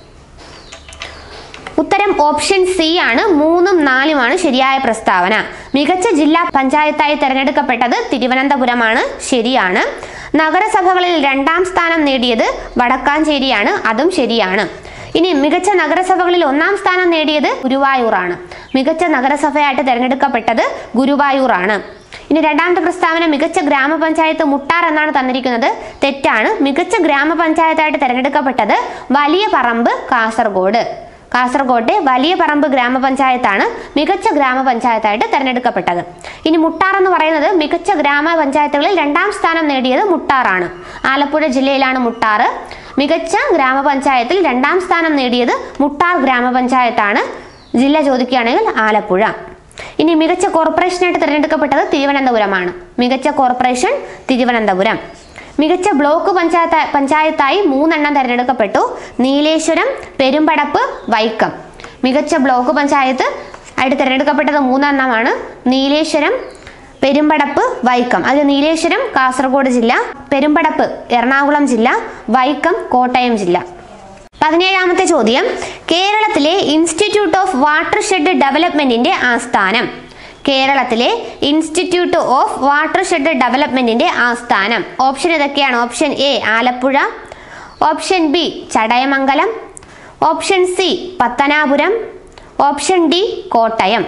ഉത്തരം ഓപ്ഷൻ സി ആണ് മൂന്നും നാലുമാണ് ശരിയായ പ്രസ്താവന മികച്ച ജില്ലാ പഞ്ചായത്തായി തെരഞ്ഞെടുക്കപ്പെട്ടത് തിരുവനന്തപുരമാണ് ശരിയാണ് നഗരസഭകളിൽ രണ്ടാം സ്ഥാനം നേടിയത് വടക്കാഞ്ചേരിയാണ് അതും ശരിയാണ് ഇനി മികച്ച നഗരസഭകളിൽ ഒന്നാം സ്ഥാനം നേടിയത് ഗുരുവായൂറാണ് മികച്ച നഗരസഭയായിട്ട് തിരഞ്ഞെടുക്കപ്പെട്ടത് ഗുരുവായൂറാണ് ഇനി രണ്ടാമത്തെ പ്രസ്താവന മികച്ച ഗ്രാമപഞ്ചായത്ത് മുട്ടാർ എന്നാണ് തന്നിരിക്കുന്നത് തെറ്റാണ് മികച്ച ഗ്രാമപഞ്ചായത്തായിട്ട് തിരഞ്ഞെടുക്കപ്പെട്ടത് വലിയ പറമ്പ് കാസർഗോഡ് കാസർഗോട്ടെ വലിയ പറമ്പ് ഗ്രാമപഞ്ചായത്താണ് മികച്ച ഗ്രാമപഞ്ചായത്തായിട്ട് തെരഞ്ഞെടുക്കപ്പെട്ടത് ഇനി മുട്ടാർ എന്ന് പറയുന്നത് മികച്ച ഗ്രാമപഞ്ചായത്തുകളിൽ രണ്ടാം സ്ഥാനം നേടിയത് മുട്ടാറാണ് ആലപ്പുഴ ജില്ലയിലാണ് മുട്ടാർ മികച്ച ഗ്രാമപഞ്ചായത്തിൽ രണ്ടാം സ്ഥാനം നേടിയത് മുട്ടാർ ഗ്രാമപഞ്ചായത്താണ് ജില്ല ചോദിക്കുകയാണെങ്കിൽ ആലപ്പുഴ ഇനി മികച്ച കോർപ്പറേഷനായിട്ട് തിരഞ്ഞെടുക്കപ്പെട്ടത് തിരുവനന്തപുരമാണ് മികച്ച കോർപ്പറേഷൻ തിരുവനന്തപുരം മികച്ച ബ്ലോക്ക് പഞ്ചായത്ത് പഞ്ചായത്തായി മൂന്നെണ്ണം തിരഞ്ഞെടുക്കപ്പെട്ടു നീലേശ്വരം പെരുമ്പടപ്പ് വൈക്കം മികച്ച ബ്ലോക്ക് പഞ്ചായത്ത് ആയിട്ട് തിരഞ്ഞെടുക്കപ്പെട്ടത് മൂന്നെണ്ണമാണ് നീലേശ്വരം പെരുമ്പടപ്പ് വൈക്കം അത് നീലേശ്വരം കാസർഗോഡ് ജില്ല പെരുമ്പടപ്പ് എറണാകുളം ജില്ല വൈക്കം കോട്ടയം ജില്ല പതിനേഴാമത്തെ ചോദ്യം കേരളത്തിലെ ഇൻസ്റ്റിറ്റ്യൂട്ട് ഓഫ് വാട്ടർ ഷെഡ് ഡെവലപ്മെന്റിന്റെ ആസ്ഥാനം കേരളത്തിലെ ഇൻസ്റ്റിറ്റ്യൂട്ട് ഓഫ് വാട്ടർ ഷെഡ് ഡെവലപ്മെന്റിന്റെ ആസ്ഥാനം ഓപ്ഷൻ ഇതൊക്കെയാണ് option A Alappuzha option B Chadayamangalam option C Pathanapuram option D Kottayam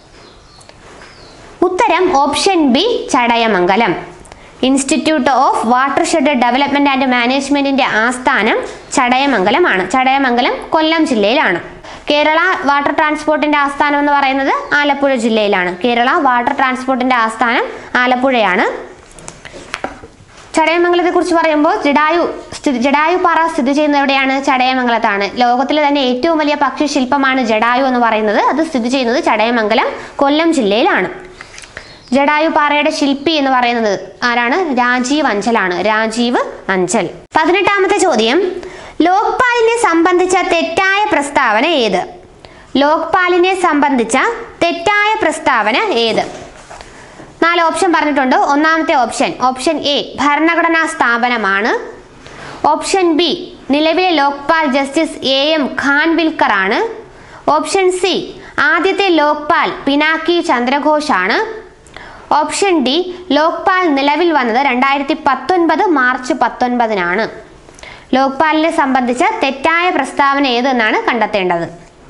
ഉത്തരം option B Chadayamangalam institute of watershed development and മാനേജ്മെന്റിന്റെ ആസ്ഥാനം ചടയമംഗലമാണ് ചടയമംഗലം കൊല്ലം ജില്ലയിലാണ് കേരള വാട്ടർ ട്രാൻസ്പോർട്ടിന്റെ ആസ്ഥാനം എന്ന് പറയുന്നത് ആലപ്പുഴ ജില്ലയിലാണ് കേരള വാട്ടർ ട്രാൻസ്പോർട്ടിന്റെ ആസ്ഥാനം ആലപ്പുഴയാണ് ചടയമംഗലത്തെ കുറിച്ച് പറയുമ്പോൾ ജഡായു സ്ഥിതി ജഡായു പാറ സ്ഥിതി ചെയ്യുന്നത് എവിടെയാണ് ചടയമംഗലത്താണ് ലോകത്തിലെ തന്നെ ഏറ്റവും വലിയ പക്ഷി ശില്പമാണ് ജഡായു എന്ന് പറയുന്നത് അത് സ്ഥിതി ചെയ്യുന്നത് ചടയമംഗലം കൊല്ലം ജില്ലയിലാണ് ജഡായു പാറയുടെ ശില്പി എന്ന് പറയുന്നത് ആരാണ് രാജീവ് അഞ്ചലാണ് രാജീവ് അഞ്ചൽ പതിനെട്ടാമത്തെ ചോദ്യം ലോക്പാലിനെ സംബന്ധിച്ച തെറ്റായ പ്രസ്താവന ഏത് ലോക്പാലിനെ സംബന്ധിച്ച തെറ്റായ പ്രസ്താവന ഏത് നാല് ഓപ്ഷൻ പറഞ്ഞിട്ടുണ്ട് ഒന്നാമത്തെ ഓപ്ഷൻ ഓപ്ഷൻ എ ഭരണഘടനാ സ്ഥാപനമാണ് ഓപ്ഷൻ ബി നിലവിലെ Lokpal justice A M Khanwilkar ആണ് ഓപ്ഷൻ സി ആദ്യത്തെ ലോക്പാൽ പിനാക്കി ചന്ദ്രഘോഷ് ആണ് ഓപ്ഷൻ ഡി ലോക്പാൽ നിലവിൽ വന്നത് രണ്ടായിരത്തി പത്തൊൻപത് മാർച്ച് പത്തൊൻപതിനാണ് ലോക്പാലിനെ സംബന്ധിച്ച തെറ്റായ പ്രസ്താവന ഏതെന്നാണ് കണ്ടെത്തേണ്ടത്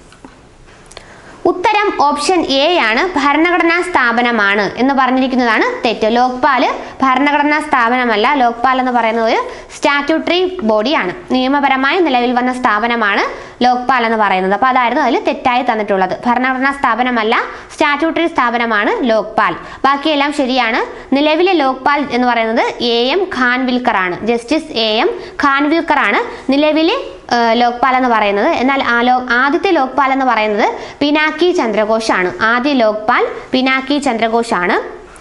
ഉത്തരം ഓപ്ഷൻ എ ആണ് ഭരണഘടനാ സ്ഥാപനമാണ് എന്ന് പറഞ്ഞിരിക്കുന്നതാണ് തെറ്റ് ലോക്പാല് ഭരണഘടനാ സ്ഥാപനമല്ല ലോക്പാൽ എന്ന് പറയുന്നത് ഒരു സ്റ്റാറ്റ്യൂട്ടറി ബോഡിയാണ് നിയമപരമായി നിലവിൽ വന്ന സ്ഥാപനമാണ് ലോക്പാൽ എന്ന് പറയുന്നത് അപ്പോൾ അതായിരുന്നു അതിൽ തെറ്റായി തന്നിട്ടുള്ളത് ഭരണഘടനാ സ്ഥാപനമല്ല സ്റ്റാറ്റ്യൂട്ടറി സ്ഥാപനമാണ് ലോക്പാൽ ബാക്കിയെല്ലാം ശരിയാണ് നിലവിലെ ലോക്പാൽ എന്ന് പറയുന്നത് എ എം ഖാൻവിൽക്കർ ആണ് ജസ്റ്റിസ് എ എം ഖാൻവിൽക്കർ ആണ് നിലവിലെ ഏഹ്, ലോക്പാൽ എന്ന് പറയുന്നത് എന്നാൽ ആ ലോ ആദ്യത്തെ ലോക്പാൽ എന്ന് പറയുന്നത് പിനാക്കി ചന്ദ്രഘോഷ് ആണ് ആദ്യ ലോക്പാൽ പിനാക്കി ചന്ദ്രഘോഷ് ആണ്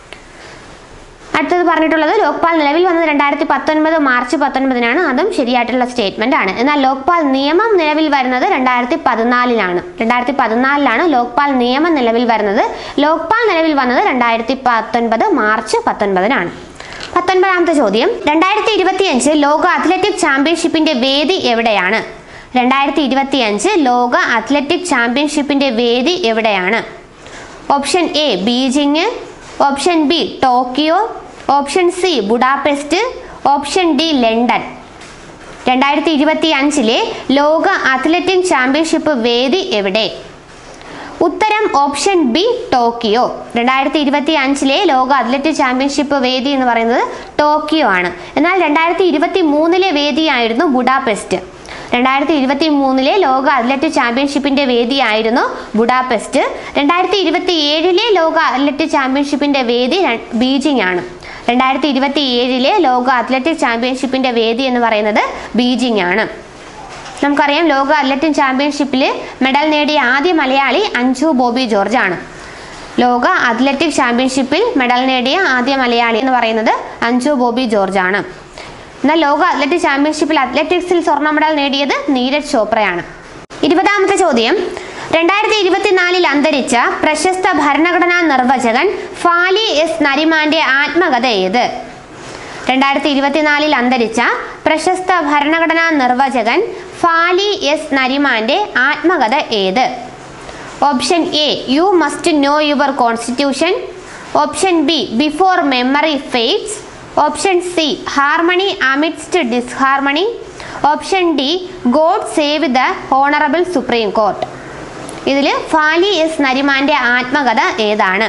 അടുത്തത് പറഞ്ഞിട്ടുള്ളത് ലോക്പാൽ നിലവിൽ വന്നത് രണ്ടായിരത്തി പത്തൊൻപത് മാർച്ച് പത്തൊൻപതിനാണ് അതും ശരിയായിട്ടുള്ള സ്റ്റേറ്റ്മെന്റ് ആണ് എന്നാൽ ലോക്പാൽ നിയമം നിലവിൽ വരുന്നത് രണ്ടായിരത്തി പതിനാലിലാണ് രണ്ടായിരത്തി പതിനാലിലാണ് ലോക്പാൽ നിയമം നിലവിൽ വരുന്നത് ലോക്പാൽ നിലവിൽ വന്നത് രണ്ടായിരത്തി പത്തൊൻപത് മാർച്ച് പത്തൊൻപതിനാണ് പത്തൊൻപതാമത്തെ ചോദ്യം രണ്ടായിരത്തി ഇരുപത്തിയഞ്ച് ലോക അത്ലറ്റിക് ചാമ്പ്യൻഷിപ്പിന്റെ വേദി എവിടെയാണ് രണ്ടായിരത്തി ഇരുപത്തിയഞ്ച് ലോക അത്ലറ്റിക് ചാമ്പ്യൻഷിപ്പിന്റെ വേദി എവിടെയാണ് option A Beijing option B Tokyo option C Budapest option D London രണ്ടായിരത്തി ഇരുപത്തി അഞ്ചിലെ ലോക അത്ലറ്റിക് ചാമ്പ്യൻഷിപ്പ് വേദി എവിടെ ഉത്തരം ഓപ്ഷൻ ബി ടോക്കിയോ രണ്ടായിരത്തി ഇരുപത്തി അഞ്ചിലെ ലോക അത്ലറ്റിക് ചാമ്പ്യൻഷിപ്പ് വേദി എന്ന് പറയുന്നത് ടോക്കിയോ ആണ് എന്നാൽ രണ്ടായിരത്തി ഇരുപത്തി മൂന്നിലെ വേദിയായിരുന്നു ബുഡാപെസ്റ്റ് രണ്ടായിരത്തി ഇരുപത്തി മൂന്നിലെ ലോക അത്ലറ്റിക് ചാമ്പ്യൻഷിപ്പിന്റെ വേദിയായിരുന്നു ബുഡാപെസ്റ്റ് രണ്ടായിരത്തി ഇരുപത്തി ഏഴിലെ ലോക അത്ലറ്റിക് ചാമ്പ്യൻഷിപ്പിന്റെ വേദി ര- ബീജിംഗ് ആണ് രണ്ടായിരത്തി ഇരുപത്തി ഏഴിലെ ലോക അത്ലറ്റിക് ചാമ്പ്യൻഷിപ്പിന്റെ വേദി എന്ന് പറയുന്നത് ബീജിംഗ് ആണ് നമുക്കറിയാം ലോക അത്ലറ്റിക് ചാമ്പ്യൻഷിപ്പിൽ മെഡൽ നേടിയ ആദ്യ മലയാളി അഞ്ജു ബോബി ജോർജ് ആണ് ലോക അത്ലറ്റിക് ചാമ്പ്യൻഷിപ്പിൽ മെഡൽ നേടിയ ആദ്യ മലയാളി എന്ന് പറയുന്നത് അഞ്ജു ബോബി ജോർജ് ആണ് എന്നാൽ ലോക അത്ലറ്റിക് ചാമ്പ്യൻഷിപ്പിൽ അത്ലറ്റിക്സിൽ സ്വർണ്ണ മെഡൽ നേടിയത് നീരജ് ചോപ്രയാണ് ഇരുപതാമത്തെ ചോദ്യം രണ്ടായിരത്തി ഇരുപത്തിനാലിൽ അന്തരിച്ച പ്രശസ്ത ഭരണഘടനാ നിർവചകൻ ഫാലി എസ് നരിമാന്റെ ആത്മകഥ ഏത് രണ്ടായിരത്തി ഇരുപത്തിനാലിൽ അന്തരിച്ച പ്രശസ്ത ഭരണഘടനാ നിർവചകൻ ഫാലി എസ് നരിമാന്റെ ആത്മകഥ ഏത് option A you must know your constitution option B before memory fades option C harmony amidst disharmony option D God save the honourable supreme court ഇതിൽ ഫാലി എസ് നരിമാന്റെ ആത്മകഥ ഏതാണ്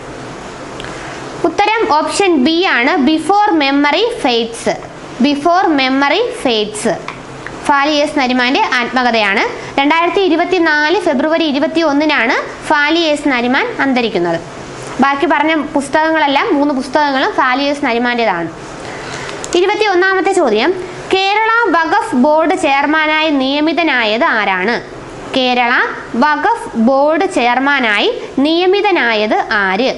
ഉത്തരം ഓപ്ഷൻ ബി ആണ് before memory fades before memory fades Fali S നരിമാന്റെ ആത്മകഥയാണ് രണ്ടായിരത്തി ഇരുപത്തിനാല് ഫെബ്രുവരി ഇരുപത്തി ഒന്നിനാണ് ഫാലിയേസ് നരിമാൻ അന്തരിക്കുന്നത് ബാക്കി പറഞ്ഞ പുസ്തകങ്ങളെല്ലാം മൂന്ന് പുസ്തകങ്ങളും ഫാലിയേസ് നരിമാന്റേതാണ് ഇരുപത്തി ഒന്നാമത്തെ ചോദ്യം കേരള വഖഫ് ബോർഡ് ചെയർമാനായി നിയമിതനായത് ആരാണ് കേരള വഖഫ് ബോർഡ് ചെയർമാനായി നിയമിതനായത് ആര്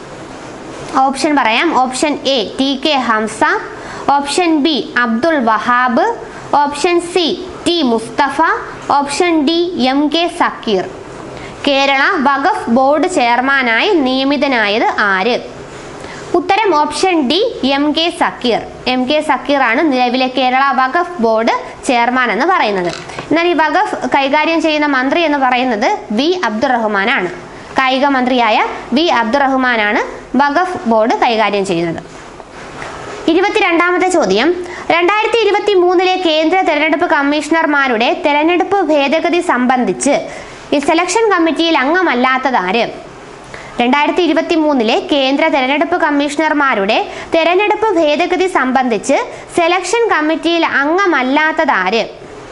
ഓപ്ഷൻ പറയാം option A T K Hamza option B Abdul Wahab option C T Mustafa option D M K Zakir Kerala Waqf board ചെയർമാനായി നിയമിതനായത് ആര് ഉത്തരം option D M K Zakir M K Zakir ആണ് നിലവിലെ കേരള വഖഫ് ബോർഡ് ചെയർമാൻ എന്ന് പറയുന്നത് എന്നാൽ ഈ വഖഫ് കൈകാര്യം ചെയ്യുന്ന മന്ത്രി എന്ന് പറയുന്നത് വി അബ്ദുറഹ്മാനാണ് കായിക മന്ത്രിയായ വി അബ്ദുറഹ്മാനാണ് വഖഫ് ബോർഡ് കൈകാര്യം ചെയ്യുന്നത് ഇരുപത്തിരണ്ടാമത്തെ ചോദ്യം രണ്ടായിരത്തി ഇരുപത്തി മൂന്നിലെ കേന്ദ്ര തെരഞ്ഞെടുപ്പ് കമ്മീഷണർമാരുടെ തെരഞ്ഞെടുപ്പ് ഭേദഗതി സംബന്ധിച്ച് ഈ സെലക്ഷൻ കമ്മിറ്റിയിൽ അംഗമല്ലാത്തതാര് രണ്ടായിരത്തി ഇരുപത്തി മൂന്നിലെ കേന്ദ്ര തെരഞ്ഞെടുപ്പ് കമ്മീഷണർമാരുടെ തെരഞ്ഞെടുപ്പ് ഭേദഗതി സംബന്ധിച്ച് സെലക്ഷൻ കമ്മിറ്റിയിൽ അംഗമല്ലാത്തതാര്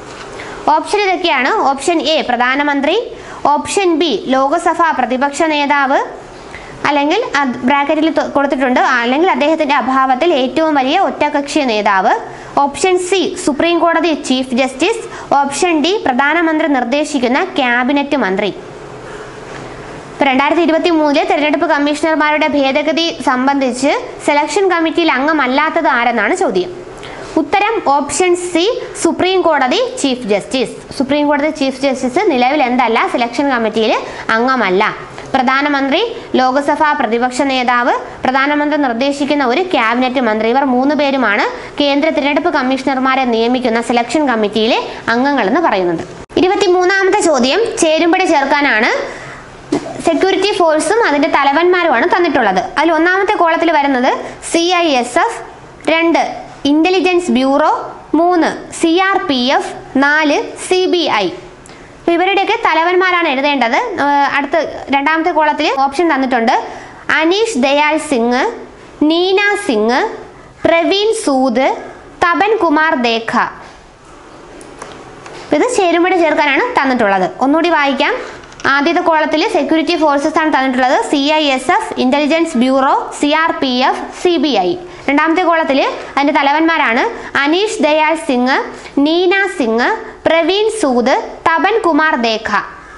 ഓപ്ഷൻ ഇതൊക്കെയാണ് ഓപ്ഷൻ എ പ്രധാനമന്ത്രി ഓപ്ഷൻ ബി ലോക്സഭാ പ്രതിപക്ഷ നേതാവ് അല്ലെങ്കിൽ അത് ബ്രാക്കറ്റിൽ തൊ- കൊടുത്തിട്ടുണ്ട് അല്ലെങ്കിൽ അദ്ദേഹത്തിന്റെ അഭാവത്തിൽ ഏറ്റവും വലിയ ഒറ്റകക്ഷി നേതാവ് ഓപ്ഷൻ സി സുപ്രീം കോടതി ചീഫ് ജസ്റ്റിസ് ഓപ്ഷൻ ഡി പ്രധാനമന്ത്രി നിർദ്ദേശിക്കുന്ന ക്യാബിനറ്റ് മന്ത്രി ഇപ്പൊ രണ്ടായിരത്തി ഇരുപത്തി മൂന്നിലെ തെരഞ്ഞെടുപ്പ് കമ്മീഷണർമാരുടെ ഭേദഗതി സംബന്ധിച്ച് സെലക്ഷൻ കമ്മിറ്റിയിൽ അംഗമല്ലാത്തത് ആരെന്നാണ് ചോദ്യം ഉത്തരം ഓപ്ഷൻ സി സുപ്രീം കോടതി ചീഫ് ജസ്റ്റിസ് സുപ്രീം കോടതി ചീഫ് ജസ്റ്റിസ് നിലവിൽ എന്തല്ല സെലക്ഷൻ കമ്മിറ്റിയിൽ അംഗമല്ല പ്രധാനമന്ത്രി ലോക്സഭാ പ്രതിപക്ഷ നേതാവ് പ്രധാനമന്ത്രി നിർദ്ദേശിക്കുന്ന ഒരു ക്യാബിനറ്റ് മന്ത്രി ഇവർ മൂന്ന് പേരുമാണ് കേന്ദ്ര തിരഞ്ഞെടുപ്പ് കമ്മീഷണർമാരെ നിയമിക്കുന്ന സെലക്ഷൻ കമ്മിറ്റിയിലെ അംഗങ്ങളെന്ന് പറയുന്നത് ഇരുപത്തിമൂന്നാമത്തെ ചോദ്യം ചേരുംപടി ചേർക്കാനാണ് സെക്യൂരിറ്റി ഫോഴ്സും അതിന്റെ തലവന്മാരുമാണ് തന്നിട്ടുള്ളത് അതിൽ ഒന്നാമത്തെ കോളത്തിൽ വരുന്നത് സി ഐ എസ് എഫ് രണ്ട് ഇന്റലിജൻസ് ബ്യൂറോ മൂന്ന് സി ആർ പി എഫ് നാല് സി ബി ഐ ഇവരുടെയൊക്കെ തലവന്മാരാണ് എഴുതേണ്ടത് ഏഹ് അടുത്ത രണ്ടാമത്തെ കോളത്തിൽ ഓപ്ഷൻ തന്നിട്ടുണ്ട് അനീഷ് ദയാൽ സിംഗ് നീന സിംഗ് പ്രവീൺ സൂദ് തപൻ കുമാർ ദേഖ ഇത് ചേരുംപടി ചേർക്കാനാണ് തന്നിട്ടുള്ളത് ഒന്നുകൂടി വായിക്കാം ആദ്യത്തെ കോളത്തിൽ സെക്യൂരിറ്റി ഫോഴ്സസ് ആണ് തന്നിട്ടുള്ളത് C I S F intelligence bureau C R P F C B I രണ്ടാമത്തെ കോളത്തിൽ അതിന്റെ തലവന്മാരാണ് അനീഷ് ദയാൽ സിംഗ് നീന സിംഗ് പ്രവീൺ സൂദ് തപൻ കുമാർ ദേഖ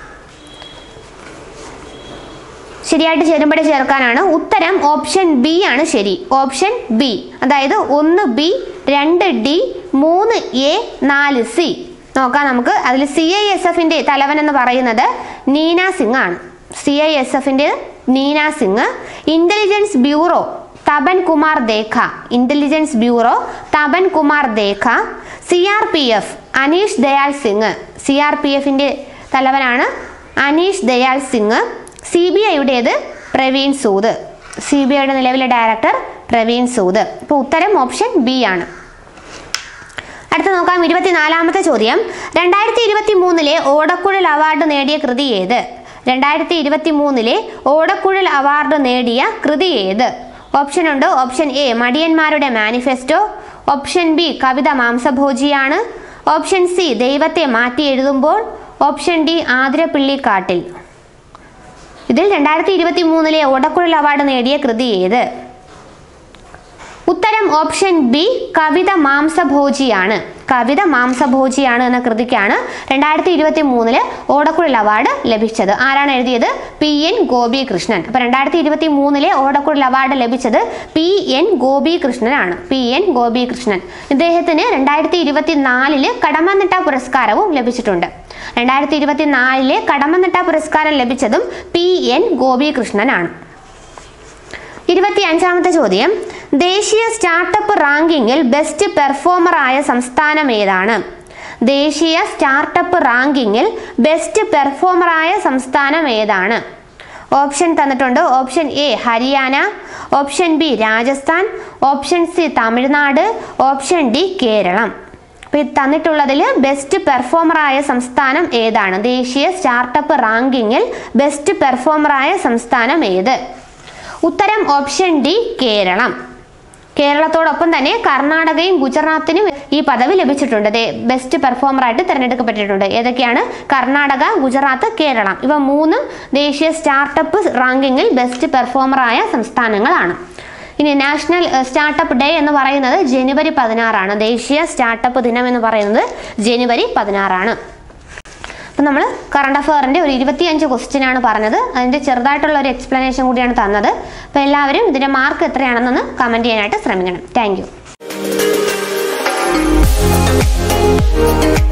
ശരിയായിട്ട് ചേരുമ്പടി ചേർക്കാനാണ് ഉത്തരം ഓപ്ഷൻ ബി ആണ് ശരി ഓപ്ഷൻ ബി അതായത് ഒന്ന് ബി രണ്ട് ഡി മൂന്ന് എ നാല് സി നോക്കാം നമുക്ക് അതിൽ സി ഐ എസ് എഫിന്റെ തലവൻ എന്ന് പറയുന്നത് നീന സിംഗ് ആണ് സി ഐ എസ് എഫിന്റെ Nina Singh intelligence bureau Tapan Kumar Deka intelligence bureau Tapan Kumar Deka C R P F Anish Dayal Singh C R P എഫിന്റെ തലവനാണ് അനീഷ് ദയാൽ സിംഗ് സി ബി ഐയുടേത് പ്രവീൺ സൂദ് സി ബി ഐയുടെ നിലവിലെ ഡയറക്ടർ പ്രവീൺ സൂദ് ഇപ്പോൾ ഉത്തരം ഓപ്ഷൻ ബി ആണ് അടുത്ത നോക്കാം ഇരുപത്തിനാലാമത്തെ ചോദ്യം രണ്ടായിരത്തി ഇരുപത്തി മൂന്നിലെ ഓടക്കുഴൽ അവാർഡ് നേടിയ കൃതി ഏത് രണ്ടായിരത്തി ഇരുപത്തി മൂന്നിലെ ഓടക്കുഴൽ അവാർഡ് നേടിയ കൃതി ഏത് ഓപ്ഷൻ ഉണ്ട് ഓപ്ഷൻ എ മടിയന്മാരുടെ മാനിഫെസ്റ്റോ ഓപ്ഷൻ ബി കവിത മാംസഭോജിയാണ് ഓപ്ഷൻ സി ദൈവത്തെ മാറ്റി എഴുതുമ്പോൾ ഓപ്ഷൻ ഡി ആതിരപ്പിള്ളിക്കാട്ടിൽ ഇതിൽ രണ്ടായിരത്തി ഇരുപത്തി മൂന്നിലെ ഓടക്കുഴൽ അവാർഡ് നേടിയ കൃതി ഏത് ഉത്തരം ഓപ്ഷൻ ബി കവിത മാംസഭോജിയാണ് കവിത മാംസഭോജിയാണ് എന്ന കൃതിക്കാണ് രണ്ടായിരത്തി ഇരുപത്തി മൂന്നില് ഓടക്കുഴൽ അവാർഡ് ലഭിച്ചത് ആരാണ് എഴുതിയത് പി എൻ ഗോപി കൃഷ്ണൻ അപ്പൊ രണ്ടായിരത്തി ഇരുപത്തി മൂന്നിലെ ഓടക്കുഴൽ അവാർഡ് ലഭിച്ചത് പി എൻ ഗോപി കൃഷ്ണനാണ് പി എൻ ഗോപി കൃഷ്ണൻ ഇദ്ദേഹത്തിന് രണ്ടായിരത്തി ഇരുപത്തി നാലില് കടമനിട്ട പുരസ്കാരവും ലഭിച്ചിട്ടുണ്ട് രണ്ടായിരത്തി ഇരുപത്തി നാലിലെ കടമനിട്ട പുരസ്കാരം ലഭിച്ചതും പി എൻ ഗോപി കൃഷ്ണനാണ് ഇരുപത്തി അഞ്ചാമത്തെ ചോദ്യം ദേശീയ സ്റ്റാർട്ടപ്പ് റാങ്കിങ്ങിൽ ബെസ്റ്റ് പെർഫോമർ ആയ സംസ്ഥാനം ഏതാണ് ദേശീയ സ്റ്റാർട്ടപ്പ് റാങ്കിങ്ങിൽ ബെസ്റ്റ് പെർഫോമർ ആയ സംസ്ഥാനം ഏതാണ് ഓപ്ഷൻ തന്നിട്ടുണ്ട് option A Haryana option B Rajasthan option C Tamil Nadu option D Keralam അപ്പോൾ ഇത് തന്നിട്ടുള്ളതിൽ ബെസ്റ്റ് പെർഫോമർ ആയ സംസ്ഥാനം ഏതാണ് ദേശീയ സ്റ്റാർട്ടപ്പ് റാങ്കിങ്ങിൽ ബെസ്റ്റ് പെർഫോമർ ആയ സംസ്ഥാനം ഏത് ഉത്തരം ഓപ്ഷൻ ഡി കേരളം കേരളത്തോടൊപ്പം തന്നെ കർണാടകയും ഗുജറാത്തിനും ഈ പദവി ലഭിച്ചിട്ടുണ്ട് ദേ ബെസ്റ്റ് പെർഫോമറായിട്ട് തിരഞ്ഞെടുക്കപ്പെട്ടിട്ടുണ്ട് ഏതൊക്കെയാണ് കർണാടക ഗുജറാത്ത് കേരളം ഇവ മൂന്നും ദേശീയ സ്റ്റാർട്ടപ്പ് റാങ്കിങ്ങിൽ ബെസ്റ്റ് പെർഫോമറായ സംസ്ഥാനങ്ങളാണ് ഇനി നാഷണൽ ഏഹ്, സ്റ്റാർട്ടപ്പ് ഡേ എന്ന് പറയുന്നത് ജനുവരി പതിനാറാണ് ദേശീയ സ്റ്റാർട്ടപ്പ് ദിനം എന്ന് പറയുന്നത് ജനുവരി പതിനാറാണ് അപ്പം നമ്മൾ കറണ്ട് അഫയറിൻ്റെ ഒരു ഇരുപത്തിയഞ്ച് ക്വസ്റ്റ്യൻ ആണ് പറഞ്ഞത് അതിൻ്റെ ചെറുതായിട്ടുള്ള ഒരു എക്സ്പ്ലനേഷൻ കൂടിയാണ് തന്നത് അപ്പോൾ എല്ലാവരും ഇതിൻ്റെ മാർക്ക് എത്രയാണെന്നൊന്ന് കമൻറ്റ് ചെയ്യാനായിട്ട് ശ്രമിക്കണം താങ്ക്